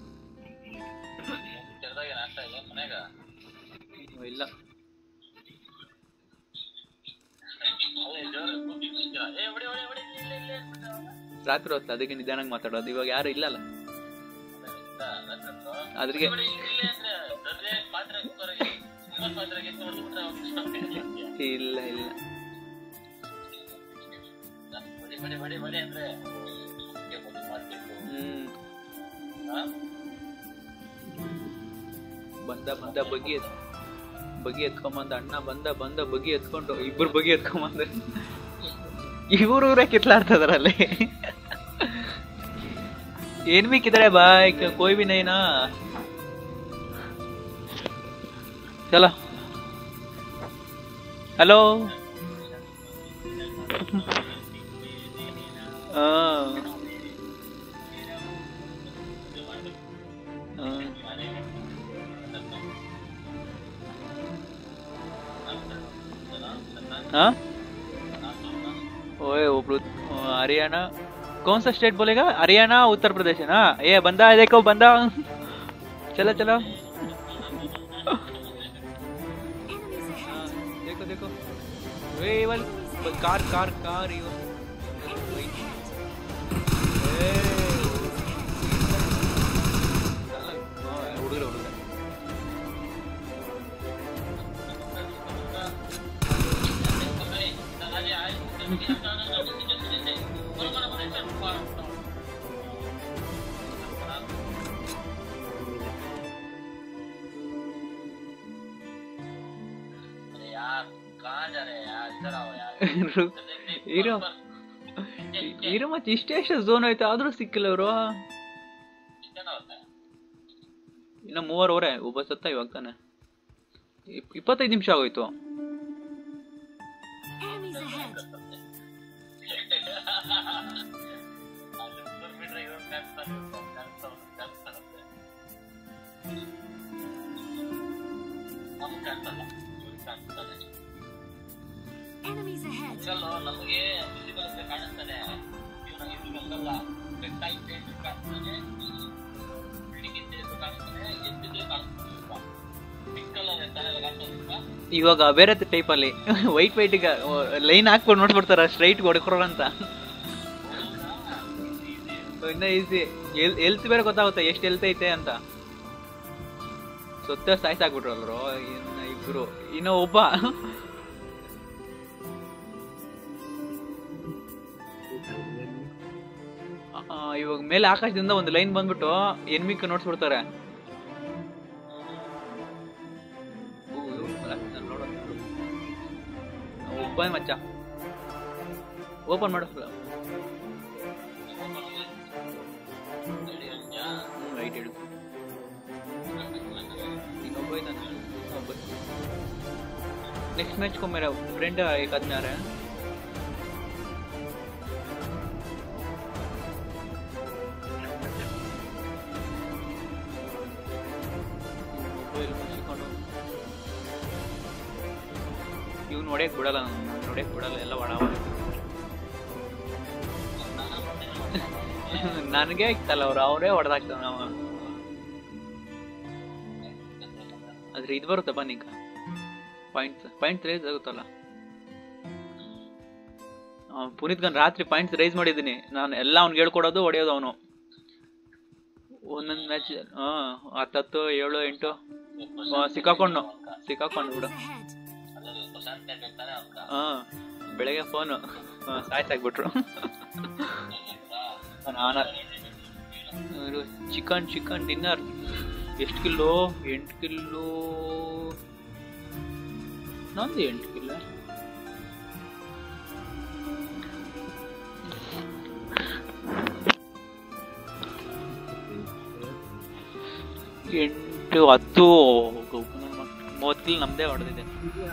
ಮನ್ಯಾಗ ಇಲ್ಲ ಅದೇ ಜೋರು ಏ ಹೊಡಿ ಹೊಡಿ ಹೊಡಿ ಇಲ್ಲ ಇಲ್ಲ ಇಲ್ಲ ರಾತ್ರಿ ಹೊತ್ತು ಅದಕ್ಕೆ ನಿಧಾನಾಗಿ ಮಾತಾಡೋದು ಇವಾಗ ಯಾರು ಇಲ್ಲಲ್ಲ ಅದ್ರಿಗೆ ಇಲ್ಲ ಇಲ್ಲ ಹ್ಮ್ ಬಂದ ಬಂದ ಬಗ್ಗಿ ಎತ್ ಬಗ್ಗಿ ಎತ್ಕೊಂಬಂದ ಅಣ್ಣ ಬಂದ ಬಂದ ಬಗ್ಗಿ ಎತ್ಕೊಂಡು ಇಬ್ರು ಬಗ್ಗಿ ಎತ್ಕೊಂಬಂದ ಇವ್ರು ಊರೇ ಕಿತ್ಲಾಡ್ತದಾರಲ್ಲಿ ಏನ್ ಬಿ ಕಿದ್ರೆ ಬಾಯ್ ಕೋಯ್ ಬಿ ನೈನಾ ಚಲೋ ಹಲೋ ಹಾ हाँ ओए वो ब्लू- हरियाणा कौन सा स्टेट बोलेगा हरियाणा उत्तर प्रदेश है ना ये बंदा है देखो बंदा चलो चलो Enemies हाँ, ahead. देखो देखो वे वाली कार कार कार ये Enemies ahead. ಹುಡುಗರು ಹುಡುಗರು यार कहाँ जा रहे हैं यार इधर आओ यार ಇರೋ ಇರೋ ಮತ್ತೆ ಇಷ್ಟೇ ಎಷ್ಟು ಝೋನ್ ಆಯ್ತು ಆದ್ರೂ ಸಿಕ್ಕಿಲ್ಲ ಅವರು कितना होता है ಇನ್ನ ಮೂವರವರೆ ಒಬ್ಬ ಸತ್ತ ಇವಾಗ ತಾನೆ ಇಪ್- ಇಪ್ಪತ್ತೈದು ನಿಮಿಷ ಆಗೋಯ್ತು Enemies ahead. Enemies ahead. ನಮಗೆ ಫಿಸಿಕಲ್ ಅಂತ ಕಾಣಿಸ್ತಾನೆ ಇವನು ಇವ್ರಿಗಲ್ಲ ಬೆಟ್ಟ ಇದ್ದೆ ಅಂತ ಕಾಣಿಸ್ತಾನೆ ಬಿಲ್ಡಿಂಗ್ ಇದ್ದೆ ಅಂತ ಕಾಣಿಸ್ತಾನೆ ಎದ್ದಿದ್ದೆ ಕಾಣಿಸ್ತಾನೆ ಪಿಂಕ್ ಕಲರ್ ತಲೆ ಕಾಣಿಸ್ತಾ ಇವಾಗ ಬೇರೆ ಟೈಪ್ ಅಲ್ಲಿ ವೈಟ್ ವೈಟ್ ಈಗ ಲೈನ್ ಹಾಕ್ಕೊಂಡು ನೋಡ್ಬಿಡ್ತಾರ ಸ್ಟ್ರೈಟ್ ಹೊಡ್ಕೊಳೋಣ ಅಂತ ಇನ್ನ ಈಸಿ ಎಲ್ ಎಲ್ತ್ ಬೇರೆ ಗೊತ್ತಾಗುತ್ತೆ ಎಷ್ಟು ಎಲ್ತ್ ಐತೆ ಅಂತ ಸೊತ್ತ ಸಾಯ್ಸಾಕ್ಬಿಟ್ರಲ್ರು ಇನ್ನ ಇಬ್ರು ಇನ್ನ ಒಬ್ಬ ಇವಾಗ ಮೇಲೆ ಆಕಾಶದಿಂದ ಒಂದು ಲೈನ್ ಬಂದ್ಬಿಟ್ಟು ಎನ್ಮಿಕ್ ನೋಡ್ಸ್ಬಿಡ್ತಾರೆ ಒಬ್ಬ ಮಚ್ಚ ಓಪನ್ ಮಾಡು ರೈಟ್ ಹೇಳು ಇನ್ನೊಬ್ಬ ಇದ್ದಾನೆ ಒಬ್ಬ नेक्स्ट मैच को मेरा फ्रेंड एक आदमी आ रहा है ಮೊಬೈಲ್ ಮುಚ್ಚಿಕೊಂಡು ಇವ್ ನೋಡಕ್ ಬಿಡಲ್ಲ ನಾನು ನೋಡಕ್ ಬಿಡಲ್ಲ ಎಲ್ಲ ಒಡವ ನನಗೆ ಇತ್ತಲ್ಲ ಅವ್ರು ಅವರೇ ಹೊಡೆದಾಕ್ತಾವ ನಾವು ಆದ್ರೆ ಇದು ಬರುತ್ತೆ ಬನ್ನಿ ಈಗ ಪಾಯಿಂಟ್ಸ್ ಪಾಯಿಂಟ್ಸ್ ರೈಸ್ ಆಗುತ್ತಲ್ಲ ಆ, ಪುನೀತ್ ಗನ್ ರಾತ್ರಿ ಪಾಯಿಂಟ್ಸ್ ರೈಸ್ ಮಾಡಿದ್ದೀನಿ ನಾನು ಎಲ್ಲ ಅವ್ನಿಗೆ ಹೇಳ್ಕೊಡೋದು ಹೊಡೆಯೋದು ಅವನು ಒಂದೊಂದು ಮ್ಯಾಚ್ ಹಾಂ ಹತ್ತತ್ತು ಏಳು ಎಂಟು ಆ, ಸಿಕ್ಕಾಕೊಂಡು ಸಿಕ್ಕಾಕೊಂಡು ಬಿಡು ಹಾಂ ಬೆಳಗ್ಗೆ ಫೋನು ಸಾಯ್ಸಾಕ್ಬಿಟ್ರು ನಾನು ಚಿಕನ್ ಚಿಕನ್ ಡಿನ್ನರ್ ಎಷ್ಟು ಕಿಲೋ ಎಂಟು ಕಿಲೋ ನಂದು ಎಂಟು ಕಿಲೋ ಎಂಟು ಹತ್ತು ಮೂವತ್ತು ನಮ್ದೇ ಹೊಡೆದಿದೆ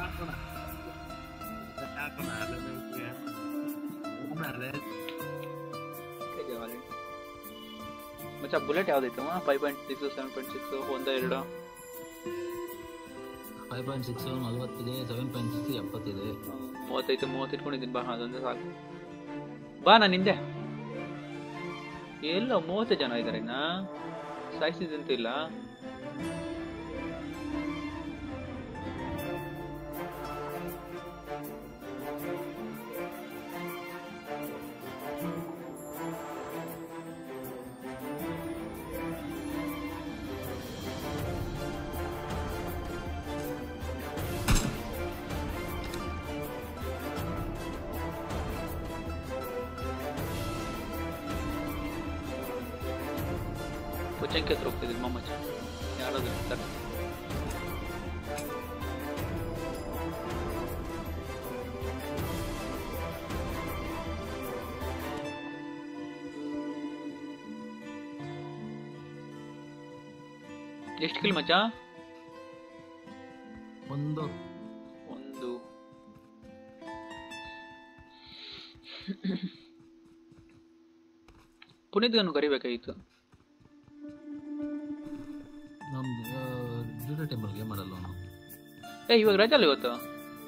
ಮಚ್ಚ ಬುಲೆಟ್ ಯಾವ್ದೈತೆ five point six seven point six ಒಂದ ಎರಡು ಫೈವ್ ಪಾಯಿಂಟ್ ಸಿಕ್ಸ್ ನಲ್ವತ್ತಿದೆ ಸೆವೆನ್ ಪಾಯಿಂಟ್ ಸಿಕ್ಸ್ ಎಪ್ಪತ್ತಿದೆ ಮೂವತ್ತೈದು ಮೂವತ್ತು ಇಟ್ಕೊಂಡಿದ್ದೀನಿ ಬಾ ಅದೊಂದೇ ಸಾಕು ಬಾ ನಾನು ಹಿಂದೆ ಎಲ್ಲ ಮೂವತ್ತು ಜನ ಇದ್ದಾರೆ ಇನ್ನ ಸಾಯಿಸಿದಂತ ಇಲ್ಲ ಕೊಚ್ಚಂಕಿ ಹತ್ರ ಹೋಗ್ತಿದ್ದೀನಿ ಮಮ್ಮಚ್ಚ ಯಾರಾದ್ರು ಇರ್ತಾರೆ ಎಷ್ಟು ಕಿಲ್ ಮಚ್ಚ ಒಂದು ಒಂದು ಪುನೀತ್ಗನ್ನು ಕರಿಬೇಕಾಗಿತ್ತು ನಮ್ದು ಡ್ಯೂಟಿ ಟೇಬಲ್ ಗೇಮ್ ಆಡಲ್ಲ ಅವನು ಏ ಇವಾಗ ರಜೆ ಅಲ್ಲ ಇವತ್ತು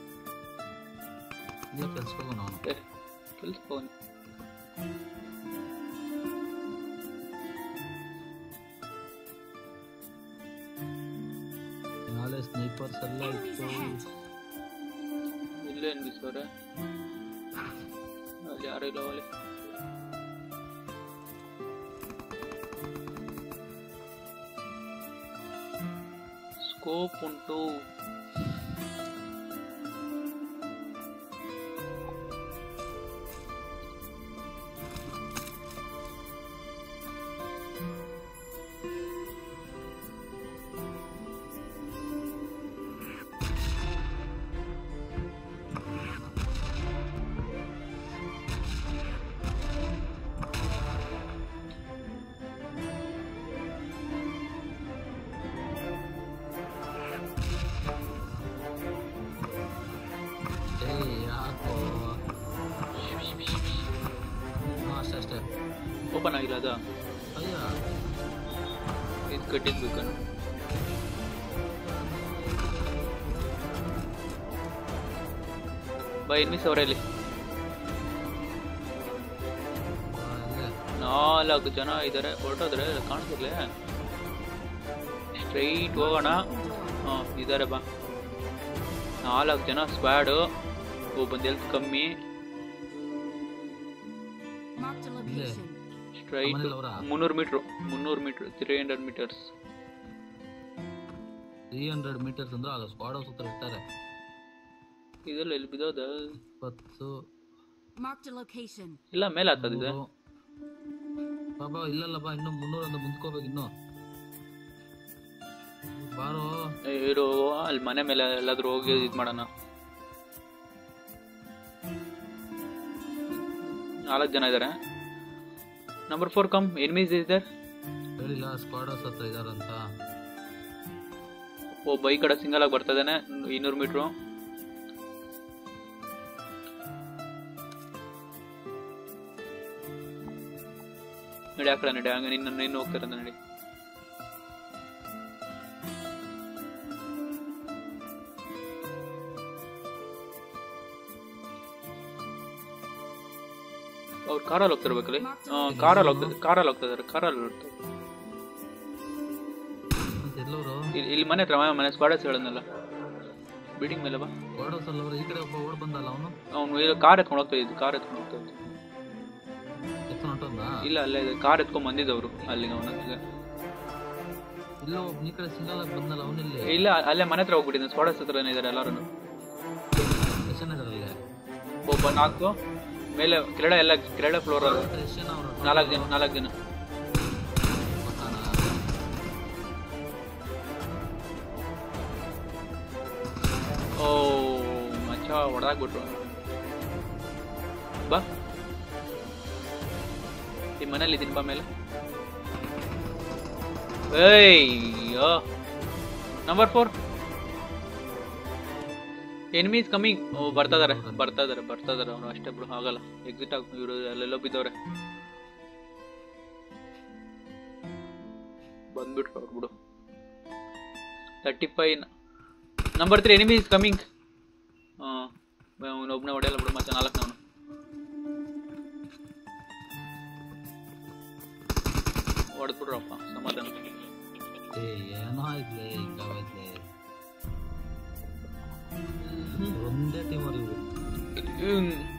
ಇದೇ ಕೆಲ್ಸಕ್ಕೆ ಹೋಗೋನು ಅವನು ಏ ಕೆಲ್ಸ ಹೋಗ್ನಿ ನಾಳೆ ಸ್ನೈಪರ್ಸ್ ಎಲ್ಲ Enemies ಇತ್ತು ahead. ಇಲ್ಲೇ ನಿಲ್ಲಿಸೋರೆ ಅಲ್ಲಿ ಯಾರು ಇಲ್ಲ ಅಲ್ಲಿ ಸ್ಕೋಪ್ ಉಂಟು ಏ ಯಾಕೋ ಹಾಂ ಅಷ್ಟೇ ಅಷ್ಟೇ ಓಪನ್ ಆಗಿಲ್ಲ ಅದು ಅಯ್ಯ ಇದು ಕಟ್ಟಿದ್ಬೇಕು ಬೈ ಎನ್ಮಿಸ್ ಅವರಲ್ಲಿ ಆ, ಇಲ್ಲೇ. ನಾಲ್ಕು ಜನ ಇದ್ದಾರೆ ಹೊರಟೋದ್ರೆ ಕಾಣಿಸ್ತಿರ್ಲೆ ಸ್ಟ್ರೈಟ್ ಹೋಗೋಣ ಹಾಂ ಇದ್ದಾರೆ ಬಾ ನಾಲ್ಕು ಜನ ಸ್ಕ್ವಾಡು ಒಬ್ಬಂದು ಹೆಲ್ತ್ ಕಮ್ಮಿ Marked a location. ಸ್ಟ್ರೈಟ್ ಆಮೇಲೆ ಅವ್ರಾ? ಮುನ್ನೂರು ಮೀಟ್ರು ಮುನ್ನೂರು metre three hundred metres three hundred metres ಅಂದ್ರೆ ಆಗ ಸ್ಕ್ವಾಡ್ ಹೌಸ್ ಹತ್ರ ಇರ್ತಾರೆ ಇದೆಲ್ಲ ಎಲ್ಲಿ ಬಿದ್ದೋದ ಇಪ್ಪತ್ತು Marked a location. ಇಲ್ಲ ಮೇಲೆ ಹತ್ತದಿದೆ ಮೂರು. ಬಾಬಾ ಇಲ್ಲಲ್ಲ ಬಾ ಇನ್ನು ಮುನ್ನೂರಿಂದ ಮುಂದ್ಕೋಬೇಕು ಇನ್ನು ಬಾರೋ ಇರು ಅಲ್ಲಿ ಮನೆ ಮೇಲೆ ಎಲ್ಲಾದ್ರೂ ಹೋಗಿ ಇದು ಮಾಡೋಣ ನಾಲ್ಕು ಜನ ಇದ್ದಾರೆ ನಂಬರ್ ಫೋರ್ ಕಮ್ ಎನಿಮೀಸ್ ಇದೆ ಹೇಳಿಲ್ಲ ಸ್ಕ್ವಾಡರ್ಸ್ ಹತ್ರ ಇದಾರಂತ ಒಬ್ಬ ಈ ಕಡೆ ಸಿಂಗಲ್ ಆಗಿ ಬರ್ತಾ ಇದ್ದಾನೆ ಇನ್ನೂರು ಮೀಟ್ರು ನಡಿ ಆ ಕಡೆ ನಡಿ ಹಂಗ ನಿನ್ನ ನಿನ್ನ ಹೋಗ್ತಾರೆ ನಡಿ ಅವ್ರು ಕಾರಲ್ಲಿ ಹೋಗ್ತಿರ್ಬೇಕಲ್ಲಿ ಕಾರಲ್ಲಿ ಹೋಗ್ತದೆ ಕಾರಲ್ಲಿ ಹೋಗ್ತಾ ಇದಾರೆ ಕಾರಲ್ಲಿ ಹೋಗ್ತಾ ಇದಾರೆ. ಮತ್ತೆ ಎಲ್ಲವರು ಇಲ್ಲಿ ಇಲ್ಲಿ ಮನೆ ಹತ್ರ ಮನೆ- ಮನೆ ಸ್ಕ್ವಾಡರ್ಸ್ ಹೇಳದ್ನಲ್ಲ ಬಿಲ್ಡಿಂಗ್ ಮೇಲೆ ಬಾ ಸ್ಕ್ವಾಡರ್ಸ್ ಅಲ್ಲವರು ಈ ಕಡೆ ಒಬ್ಬ ಓಡ್ ಬಂದಲ್ಲ ಅವನು ಅವನು ಕಾರ್ ಎತ್ಕೊಂಡು ಹೋಗ್ತಾ ಇದ್ದು ಕಾರ್ ಎತ್ಕೊಂಡು ಹೋಗ್ತಾ ಇದ್ದು ಎತ್ಕೊಂಡು ಹೊಂಟೋದ್ನಾ ಇಲ್ಲ ಅಲ್ಲೇ ಇದೆ ಕಾರ್ ಎತ್ಕೊಂಡ್ ಬಂದಿದ್ದವರು ಅಲ್ಲಿಗೆ ಅವನ ಇಲ್ಲ ಒಬ್ಬ ಈ ಕಡೆ ಸಿಂಗಲ್ ಆಗಿ ಬಂದಲ್ಲ ಅವನಿಲ್ಲಿ ಇಲ್ಲ ಅಲ್ಲೇ ಮನೆ ಹತ್ರ ಹೋಗ್ಬಿಟ್ಟಿದ್ದಾನೆ ಸ್ಕ್ವಾಡರ್ಸ್ ಹತ್ರನೇ ಇದ್ದಾರೆ ಎಲ್ಲರೂ ಎಷ್ಟು ಜನ ಇದಾರಲ್ಲ ಒಬ್ಬ ನಾಲ್ಕು ಮೇಲೆ ಕೆರಳ ಎಲ್ಲ ಕೆರಳ ಫ್ಲೋರ್ ಎಷ್ಟು ಜನ ಅವರು ನಾಲ್ಕು ಜನ ನಾಲ್ಕು ಜನ ಓ ಮಚ್ಚ ಹೊಡೆದಾಗ್ಬಿಟ್ರು ಬಾ ಈ ಮನೇಲಿ ಇದ್ದೀನಿ ಬಾ ಮೇಲೆ ಏಯ್ಯೋ ನಂಬರ್ ಫೋರ್ ಎನಿಮೀಸ್ ಕಮಿಂಗ್ ಓ ಬರ್ತಾ ಇದಾರೆ ಬರ್ತಾ ಇದಾರೆ ಬರ್ತಾ ಇದಾರೆ ಅವ್ರು ಅಷ್ಟೇ ಬಿಡು ಆಗಲ್ಲ ಎಕ್ಸಿಟ್ ಆಗಿ ಇವರು ಅಲ್ಲೆಲ್ಲೋ ಬಿದ್ದವ್ರೆ ಬಂದ್ಬಿಟ್ರು ಅವ್ರು ಬಿಡು thirty five number three enemy is coming ಹಾಂ ಒಬ್ಬನೇ ಹೊಡೆಯಲ್ಲ ಬಿಡು ಮತ್ತೆ ನಾಲ್ಕನವನು ಹೊಡೆದ್ಬಿಡ್ರಪ್ಪ ಸಮಾಧಾನ ಏ ಏನೋ ಆಯ್ತಲೆ ಈಗ ಆಯ್ತಲೆ ಒಂದೇ ಟೀಮ್ ಅವ್ರು ಇವ್ರು ಹ್ಮ್.